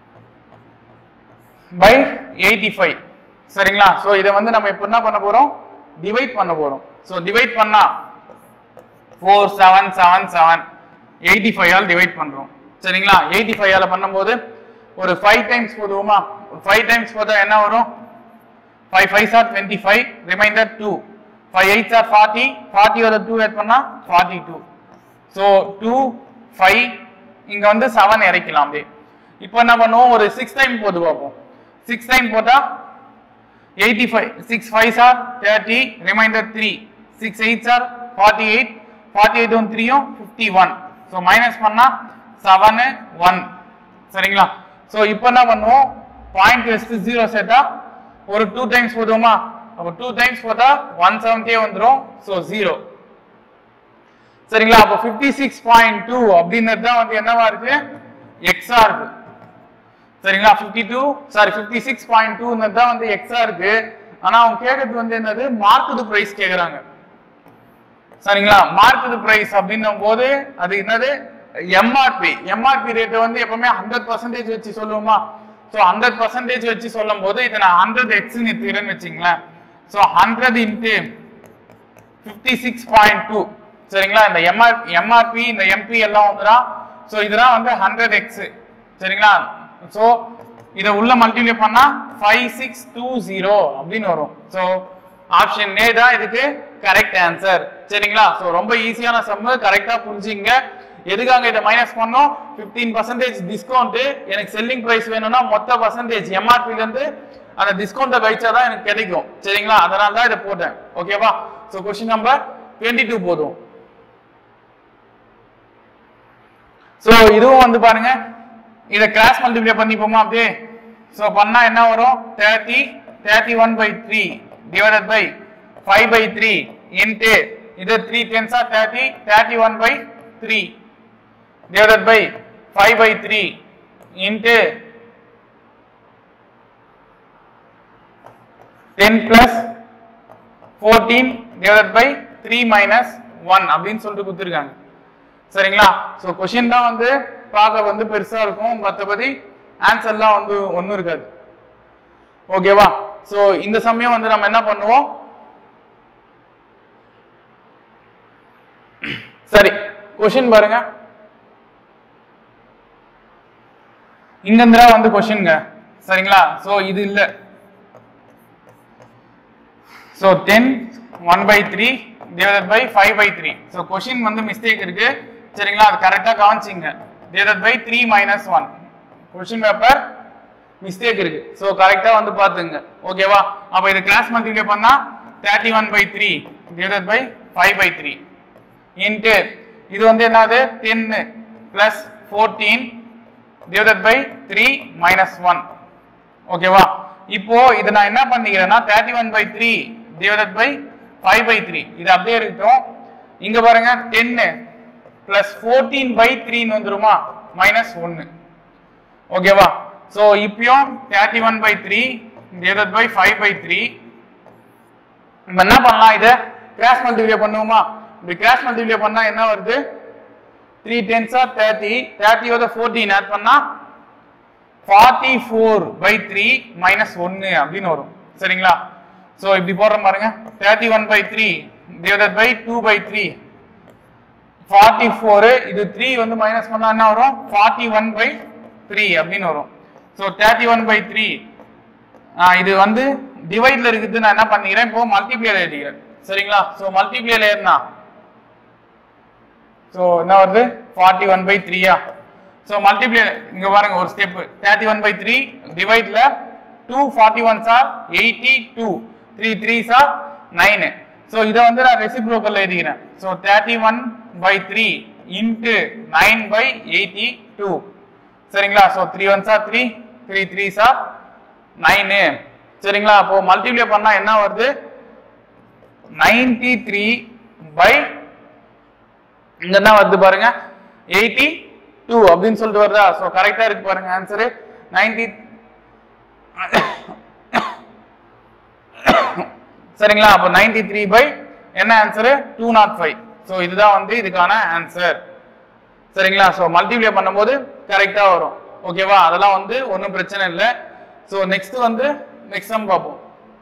பை எயிட்டி ஃபைவ் சரிங்களா ஸோ இதை வந்து நம்ம இப்போ என்ன பண்ண போறோம் டிவைட் பண்ண போறோம் ஸோ டிவைட் பண்ணா four seven seven seven eighty five ஆல் டிவைட் பண்றோம் சரிங்களா எயிட்டி ஃபைவ் ஆல பண்ணும்போது ஒரு ஃபைவ் டைம்ஸ் போதுவோமா ஃபைவ் டைம்ஸ் போதா என்ன வரும் five five are twenty five remainder two five eight are forty ஃபார்ட்டியோட டூ ஆட் பண்ணா forty two so two five இங்க வந்து செவன் இறக்கலாம் அப்படியே இப்போ என்ன பண்ணுவோம் ஒரு சிக்ஸ் டைம் போட்டு பார்ப்போம் சிக்ஸ் டைம் போட்டா eighty five six five are thirty reminder three six eight are forty eight forty eight one த்ரீயும் ஃபிஃப்டி ஒன் ஸோ மைனஸ் பண்ணா செவனு ஒன் சரிங்களா ஸோ இப்போ என்ன பண்ணுவோம் பாயிண்ட் வெஸ்ட் ஜீரோ சேர்த்தா ஒரு டூ டைம்ஸ் போதுமா அப்போ டூ டைம்ஸ் போட்டா ஒன் செவன்ட்டியே வந்துடும் ஸோ ஜீரோ சரிங்களா அப்போ ஃபிஃப்டி சிக்ஸ் பாயிண்ட் டூ அப்படின்றது தான் வந்து என்னவா இருக்கு எக்ஸா இருக்கு சரிங்களா fifty two sorry fifty six point two தான் வந்து எக்ஸா இருக்கு ஆனா அவங்க கேட்கறது வந்து என்னது மார்க்கெட் பிரைஸ் கேக்குறாங்க சரிங்களா மார்க்கெட் பிரைஸ் அப்படின்னும் போது அது என்னது எம்ஆர்பி எம்ஆர்பி ரேட் வந்து எப்பவுமே ஹண்ட்ரட் பர்சன்டேஜ் வச்சு சொல்லுவோமா ஸோ ஹண்ட்ரட் பர்சன்டேஜ் வச்சு சொல்லும் போது இதை நான் ஹண்ட்ரட் எக்ஸ்ன்னு எடுத்துக்கிறேன்னு வச்சுங்களேன் so hundred into fifty six point two சரிங்களா இந்த எம்ஆர் எம்ஆர்பி இந்த எம்பி எல்லாம் வந்துடும் ஸோ இதெல்லாம் வந்து ஹண்ட்ரட் எக்ஸ் சரிங்களா ஸோ இதை உள்ள மல்டிப்ளை பண்ணா ஃபைவ் சிக்ஸ் டூ ஜீரோ அப்படின்னு வரும் ஸோ ஆப்ஷன் ஏ தான் இதுக்கு கரெக்ட் ஆன்சர் சரிங்களா ஸோ ரொம்ப ஈஸியான சம்மு கரெக்டாக புரிஞ்சுங்க எதுக்காக இதை மைனஸ் பண்ணோம் ஃபிஃப்டீன் பர்சன்டேஜ் டிஸ்கவுண்ட் எனக்கு செல்லிங் ப்ரைஸ் வேணும்னா மொத்த பர்சன்டேஜ் எம்ஆர்பில இருந்து அந்த டிஸ்கவுண்ட்டை கழிச்சா தான் எனக்கு கிடைக்கும் சரிங்களா அதனால தான் இதை போட்டேன் ஓகேவா so question number twenty two போதும் ஸோ இதுவும் வந்து பாருங்க இதை கிராஸ் மல்டிப்ளை பண்ணிப்போமா அப்படியே ஸோ பண்ணா என்ன வரும் thirty thirty one by three divided by five by three into இது த்ரீ டென்ஸா thirty thirty one by three divided by 5 by 3 into 10 plus 14 divided by 3 minus 1 அப்படின்னு சொல்லிட்டு கொடுத்துருக்காங்க சரிங்களா ஸோ கொஷின் தான் வந்து பார்க்க வந்து பெருசா இருக்கும் மற்றபடி ஆன்சர்லாம் வந்து ஒன்றும் இருக்காது ஓகேவா ஸோ இந்த சமயம் வந்து நம்ம என்ன பண்ணுவோம் சரி கொஷின் பாருங்க இங்க இருந்தா வந்து கொஸ்டின்ங்க சரிங்களா சோ இது இல்ல so ten one by three divided by five by three so question வந்து மிஸ்டேக் இருக்கு சரிங்களா அது கரெக்டாக கவனிச்சிங்க divided by three minus one question paper mistake இருக்கு ஸோ கரெக்டாக வந்து பார்த்துங்க ஓகேவா அப்போ இது கிளாஸ் மல்டிப்ளை பண்ணா thirty one by three divided by five by three into இது வந்து என்னது டென்னு plus fourteen divided by three minus one ஓகேவா இப்போ இதை நான் என்ன பண்ணிக்கிறேன்னா thirty one by three divided by five by three இது அப்படியே இருக்கட்டும் இங்க பாருங்க டென்னு பிளஸ் ஃபோர்டீன் பை த்ரீன்னு வந்துருமா மைனஸ் ஒன்னு ஓகேவா ஸோ இப்பயும் thirty one by three divided by five by three நம்ம என்ன பண்ணலாம் இதை கிராஸ் மல்டிப்ளை பண்ணுவோமா இப்படி கிராஸ் மல்டிப்ளை பண்ணா என்ன வருது த்ரீ டென்ஸ் ஆர் தேர்ட்டி தேர்ட்டியோட ஃபோர்டீன் ஆட் பண்ணா forty four by three minus ஒன்று அப்படின்னு வரும் சரிங்களா ஸோ இப்படி போடுற பாருங்க thirty one by three divided by two by three forty four இது த்ரீ வந்து மைனஸ் பண்ணா என்ன வரும் ஃபார்ட்டி ஒன் பை த்ரீ அப்படின்னு வரும் so thirty one by three இது வந்து டிவைட்ல இருக்குது நான் என்ன பண்ணிக்கிறேன் இப்போ மல்டிப்ளேயர் எழுதிக்கிறேன் சரிங்களா ஸோ மல்டிப்ளேயர் ஏறினா ஸோ என்ன வருது ஃபார்ட்டி ஒன் பை த்ரீயா ஸோ மல்டிப்ளை இங்க பாருங்க ஒரு step thirty one by three டிவைட்ல டூ ஃபார்ட்டி ஒன் சார் எயிட்டி டூ த்ரீ த்ரீ சார் நைனு ஸோ இதை வந்து நான் ரெசிப்ரோக்கல் எழுதிக்கிறேன் so thirty one by three into nine by eighty two சரிங்களா ஸோ த்ரீ ஒன் சார் த்ரீ த்ரீ த்ரீ சார் நைனு சரிங்களா அப்போ மல்டிப்ளை பண்ணா என்ன வருது நைன்டி த்ரீ பை இங்க என்ன வருது பாருங்க எயிட்டி டூ அப்படின்னு சொல்லிட்டு வருதா ஸோ கரெக்டா இருக்கு பாருங்க ஆன்சரு நைன்டி சரிங்களா அப்போ நைன்டி த்ரீ பை என்ன answer two nought five so இதுதான் வந்து இதுக்கான ஆன்சர் சரிங்களா ஸோ மல்டிப்ளை பண்ணும்போது கரெக்டா வரும் ஓகேவா அதெல்லாம் வந்து ஒன்றும் பிரச்சனை இல்லை ஸோ நெக்ஸ்ட் வந்து நெக்ஸ்ட் சம் பார்ப்போம்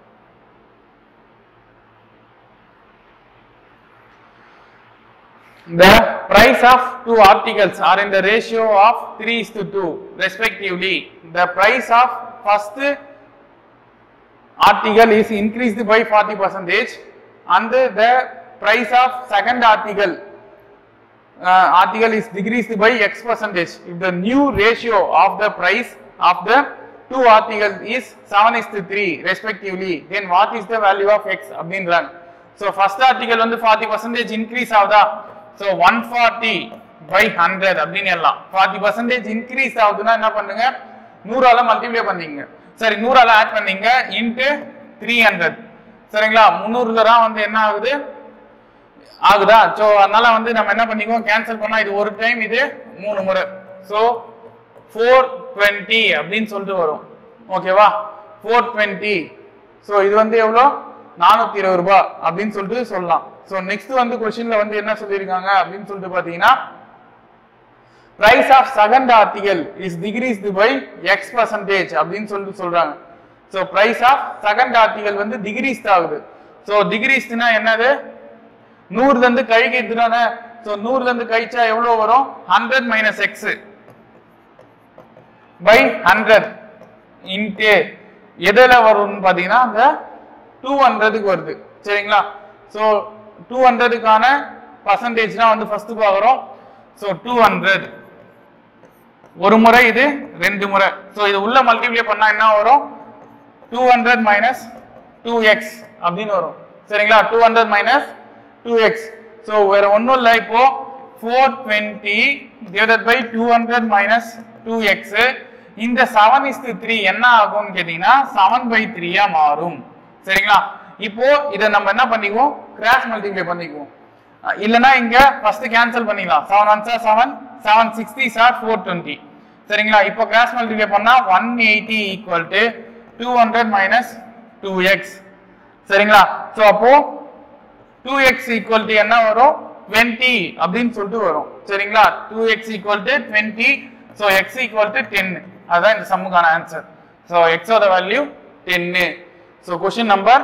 The price of two articles are in the ratio of 3 is to 2 respectively. The price of first article is increased by 40 percentage and the price of second article uh, article is decreased by x percentage. If the new ratio of the price of the two articles is 7 is to 3 respectively, then what is the value of x அப்படின்றாங்க so first article வந்து forty percentage increase ஆகுதா so one forty by hundred அப்படின்னு எல்லாம் forty percentage increase ஆகுதுன்னா என்ன பண்ணுங்க நூறால multiply பண்ணீங்க சரி நூறால ஆட் பண்ணீங்க இன்ட்டு த்ரீ ஹண்ட்ரட் சரிங்களா முந்நூறுல தான் வந்து என்ன ஆகுது ஆகுதா ஸோ அதனால வந்து நம்ம என்ன பண்ணிக்குவோம் கேன்சல் பண்ணா இது ஒரு டைம் இது மூணு முறை ஸோ ஃபோர் டுவெண்ட்டி அப்படின்னு சொல்லிட்டு வரும் ஓகேவா ஃபோர் டுவெண்ட்டி ஸோ இது வந்து எவ்வளோ நானூத்தி இருபது ரூபாய் அப்படின்னு சொல்லிட்டு சொல்லலாம் ஸோ நெக்ஸ்ட் வந்து கொஸ்டின்ல வந்து என்ன சொல்லியிருக்காங்க அப்படின்னு சொல்லிட்டு பார்த்தீங்கன்னா price of second article is decreased by x percentage அப்படின்னு சொல்லிட்டு சொல்றாங்க so price of second article வந்து decreased ஆகுது ஸோ decreasedனா என்னது நூறுல இருந்து கழிக்கிறது தானே ஸோ நூறுல இருந்து கழிச்சா எவ்வளவு வரும் hundred minus x by hundred into எதில் வரும்னு பார்த்தீங்கன்னா அந்த டூ ஹண்ட்ரடுக்கு வருது சரிங்களா ஸோ டூ ஹண்ட்ரடுக்கான பர்சன்டேஜ்னா வந்து ஃபர்ஸ்ட் பார்க்குறோம் ஸோ டூ ஹண்ட்ரட் ஒரு முறை இது ரெண்டு முறை ஸோ இது உள்ள மல்டிப்ளை பண்ணா என்ன வரும் two hundred minus two x அப்படின்னு வரும் சரிங்களா two hundred minus two x so வேற ஒன்றும் இல்லை இப்போ four twenty divided by two hundred minus two x இந்த செவன் இஸ் த்ரீ என்ன ஆகும்னு கேட்டீங்கன்னா செவன் பை த்ரீயா மாறும் சரிங்களா இப்போ இதை நம்ம என்ன பண்ணிக்குவோம் கிராஸ் மல்டிப்ளை பண்ணிக்குவோம் அஹ் இல்லைன்னா இங்க ஃபர்ஸ்ட் கேன்சல் பண்ணிடலாம் செவன் ஒன் சார் செவன் செவன் சிக்ஸ்டி சார் ஃபோர் டுவெண்ட்டி சரிங்களா இப்போ கிராஸ் மல்டிப்ளை பண்ணா one eighty equal to two hundred minus two x சரிங்களா ஸோ அப்போ டூ எக்ஸ் ஈக்குவல் டு என்ன வரும் டுவெண்ட்டி அப்படின்னு சொல்லிட்டு வரும் சரிங்களா two x equal to twenty so x equal to ten அதுதான் இந்த சம்முக்கான ஆன்சர் ஸோ எக்ஸோட வேல்யூ டென்னு ஸோ கொஸ்டின் நம்பர்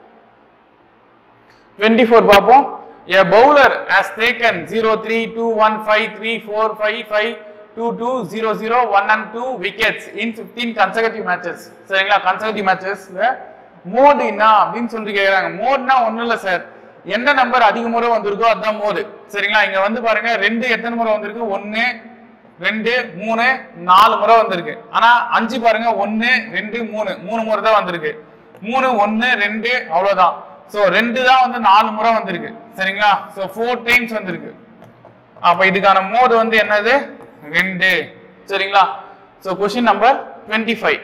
24 பார்ப்போம் a bowler has taken 0 3 2 1 5 3 4 5 5 2 2 0 0 1 and 2 wickets in 15 consecutive matches சரிங்களா consecutive matchesல மோட் என்ன அப்படின்னு சொல்லிட்டு கேக்குறாங்க மோட்னா ஒண்ணும் இல்ல சார் எந்த நம்பர் அதிக முறை வந்திருக்கோ அதுதான் மோது சரிங்களா இங்க வந்து பாருங்க ரெண்டு எத்தனை முறை வந்திருக்கு ஒன்னு ரெண்டு மூணு நாலு முறை வந்திருக்கு ஆனா அஞ்சு பாருங்க ஒன்னு ரெண்டு மூணு மூணு முறை தான் வந்திருக்கு மூணு ஒன்னு ரெண்டு அவ்வளவுதான் சோ ரெண்டு தான் வந்து நாலு முறை வந்திருக்கு சரிங்களா சோ ஃபோர் டைம்ஸ் வந்திருக்கு அப்ப இதுக்கான மோடு வந்து என்னது ரெண்டு சரிங்களா so question number twenty five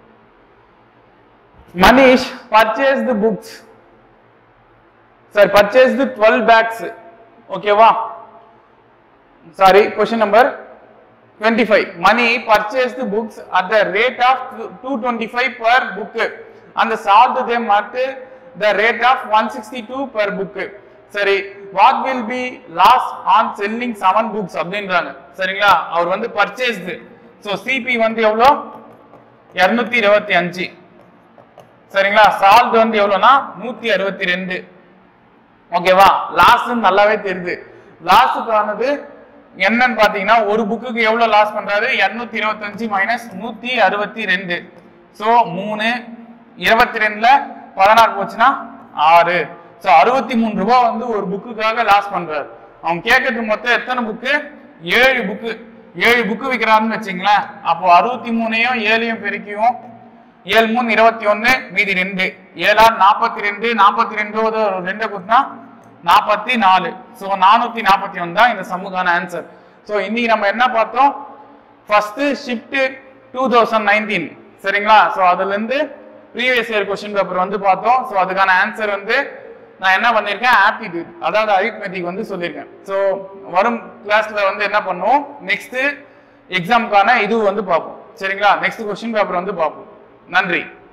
Manish purchase the books சார் பர்ச்சேஸ் தி டுவெல் பேக்ஸ் ஓகேவா sorry question number twenty five Mani purchase the books at the rate of two twenty five per book அந்த solve them at the rate of one sixty two per book சரி what will be loss on selling seven books அப்படின்றாங்க சரிங்களா அவர் வந்து purchased so CP வந்து எவ்வளோ இரநூத்தி இருபத்தி அஞ்சு சரிங்களா சால்வ் வந்து எவ்வளோனா நூத்தி அறுபத்தி ரெண்டு ஓகேவா லாஸ் நல்லாவே தெரியுது லாஸுக்கானது என்னன்னு பாத்தீங்கன்னா ஒரு புக்குக்கு எவ்வளவு லாஸ் பண்றாரு இருநூத்தி இருபத்தஞ்சு மைனஸ் நூத்தி அறுபத்தி ரெண்டு ஸோ மூணு இருபத்தி ரெண்டுல பதினாறு போச்சுன்னா ஆறு ஸோ அறுபத்தி மூணு ரூபாய் வந்து ஒரு புக்குக்காக லாஸ் பண்றாரு அவன் கேட்கறது மொத்தம் எத்தனை புக்கு ஏழு புக்கு ஏழு புக்கு விற்கிறாருன்னு வச்சுங்களேன் அப்போ அறுபத்தி மூணையும் ஏழையும் பெருக்கியும் ஏழு மூணு இருபத்தி ஒன்னு மீதி ரெண்டு ஏழா நாற்பத்தி ரெண்டு நாற்பத்தி ரெண்டு ஒரு ரெண்டு குத்துனா நாற்பத்தி நாலு ஸோ நானூத்தி நாற்பத்தி ஒன்று தான் இந்த சம்முக்கான ஆன்சர் ஸோ இன்னைக்கு நம்ம என்ன பார்த்தோம் first shift two thousand nineteen சரிங்களா ஸோ அதுல இருந்து ப்ரீவியஸ் இயர் கொஸ்டின் பேப்பர் வந்து பார்த்தோம் ஸோ அதுக்கான ஆன்சர் வந்து நான் என்ன பண்ணியிருக்கேன் ஆப்டிடியூட் அதாவது அரித்மெட்டிக் வந்து சொல்லியிருக்கேன் ஸோ வரும் கிளாஸ்ல வந்து என்ன பண்ணுவோம் நெக்ஸ்ட் எக்ஸாமுக்கான இது வந்து பார்ப்போம் சரிங்களா நெக்ஸ்ட் கொஸ்டின் பேப்பர் வந்து பார்ப்போம் நன்றி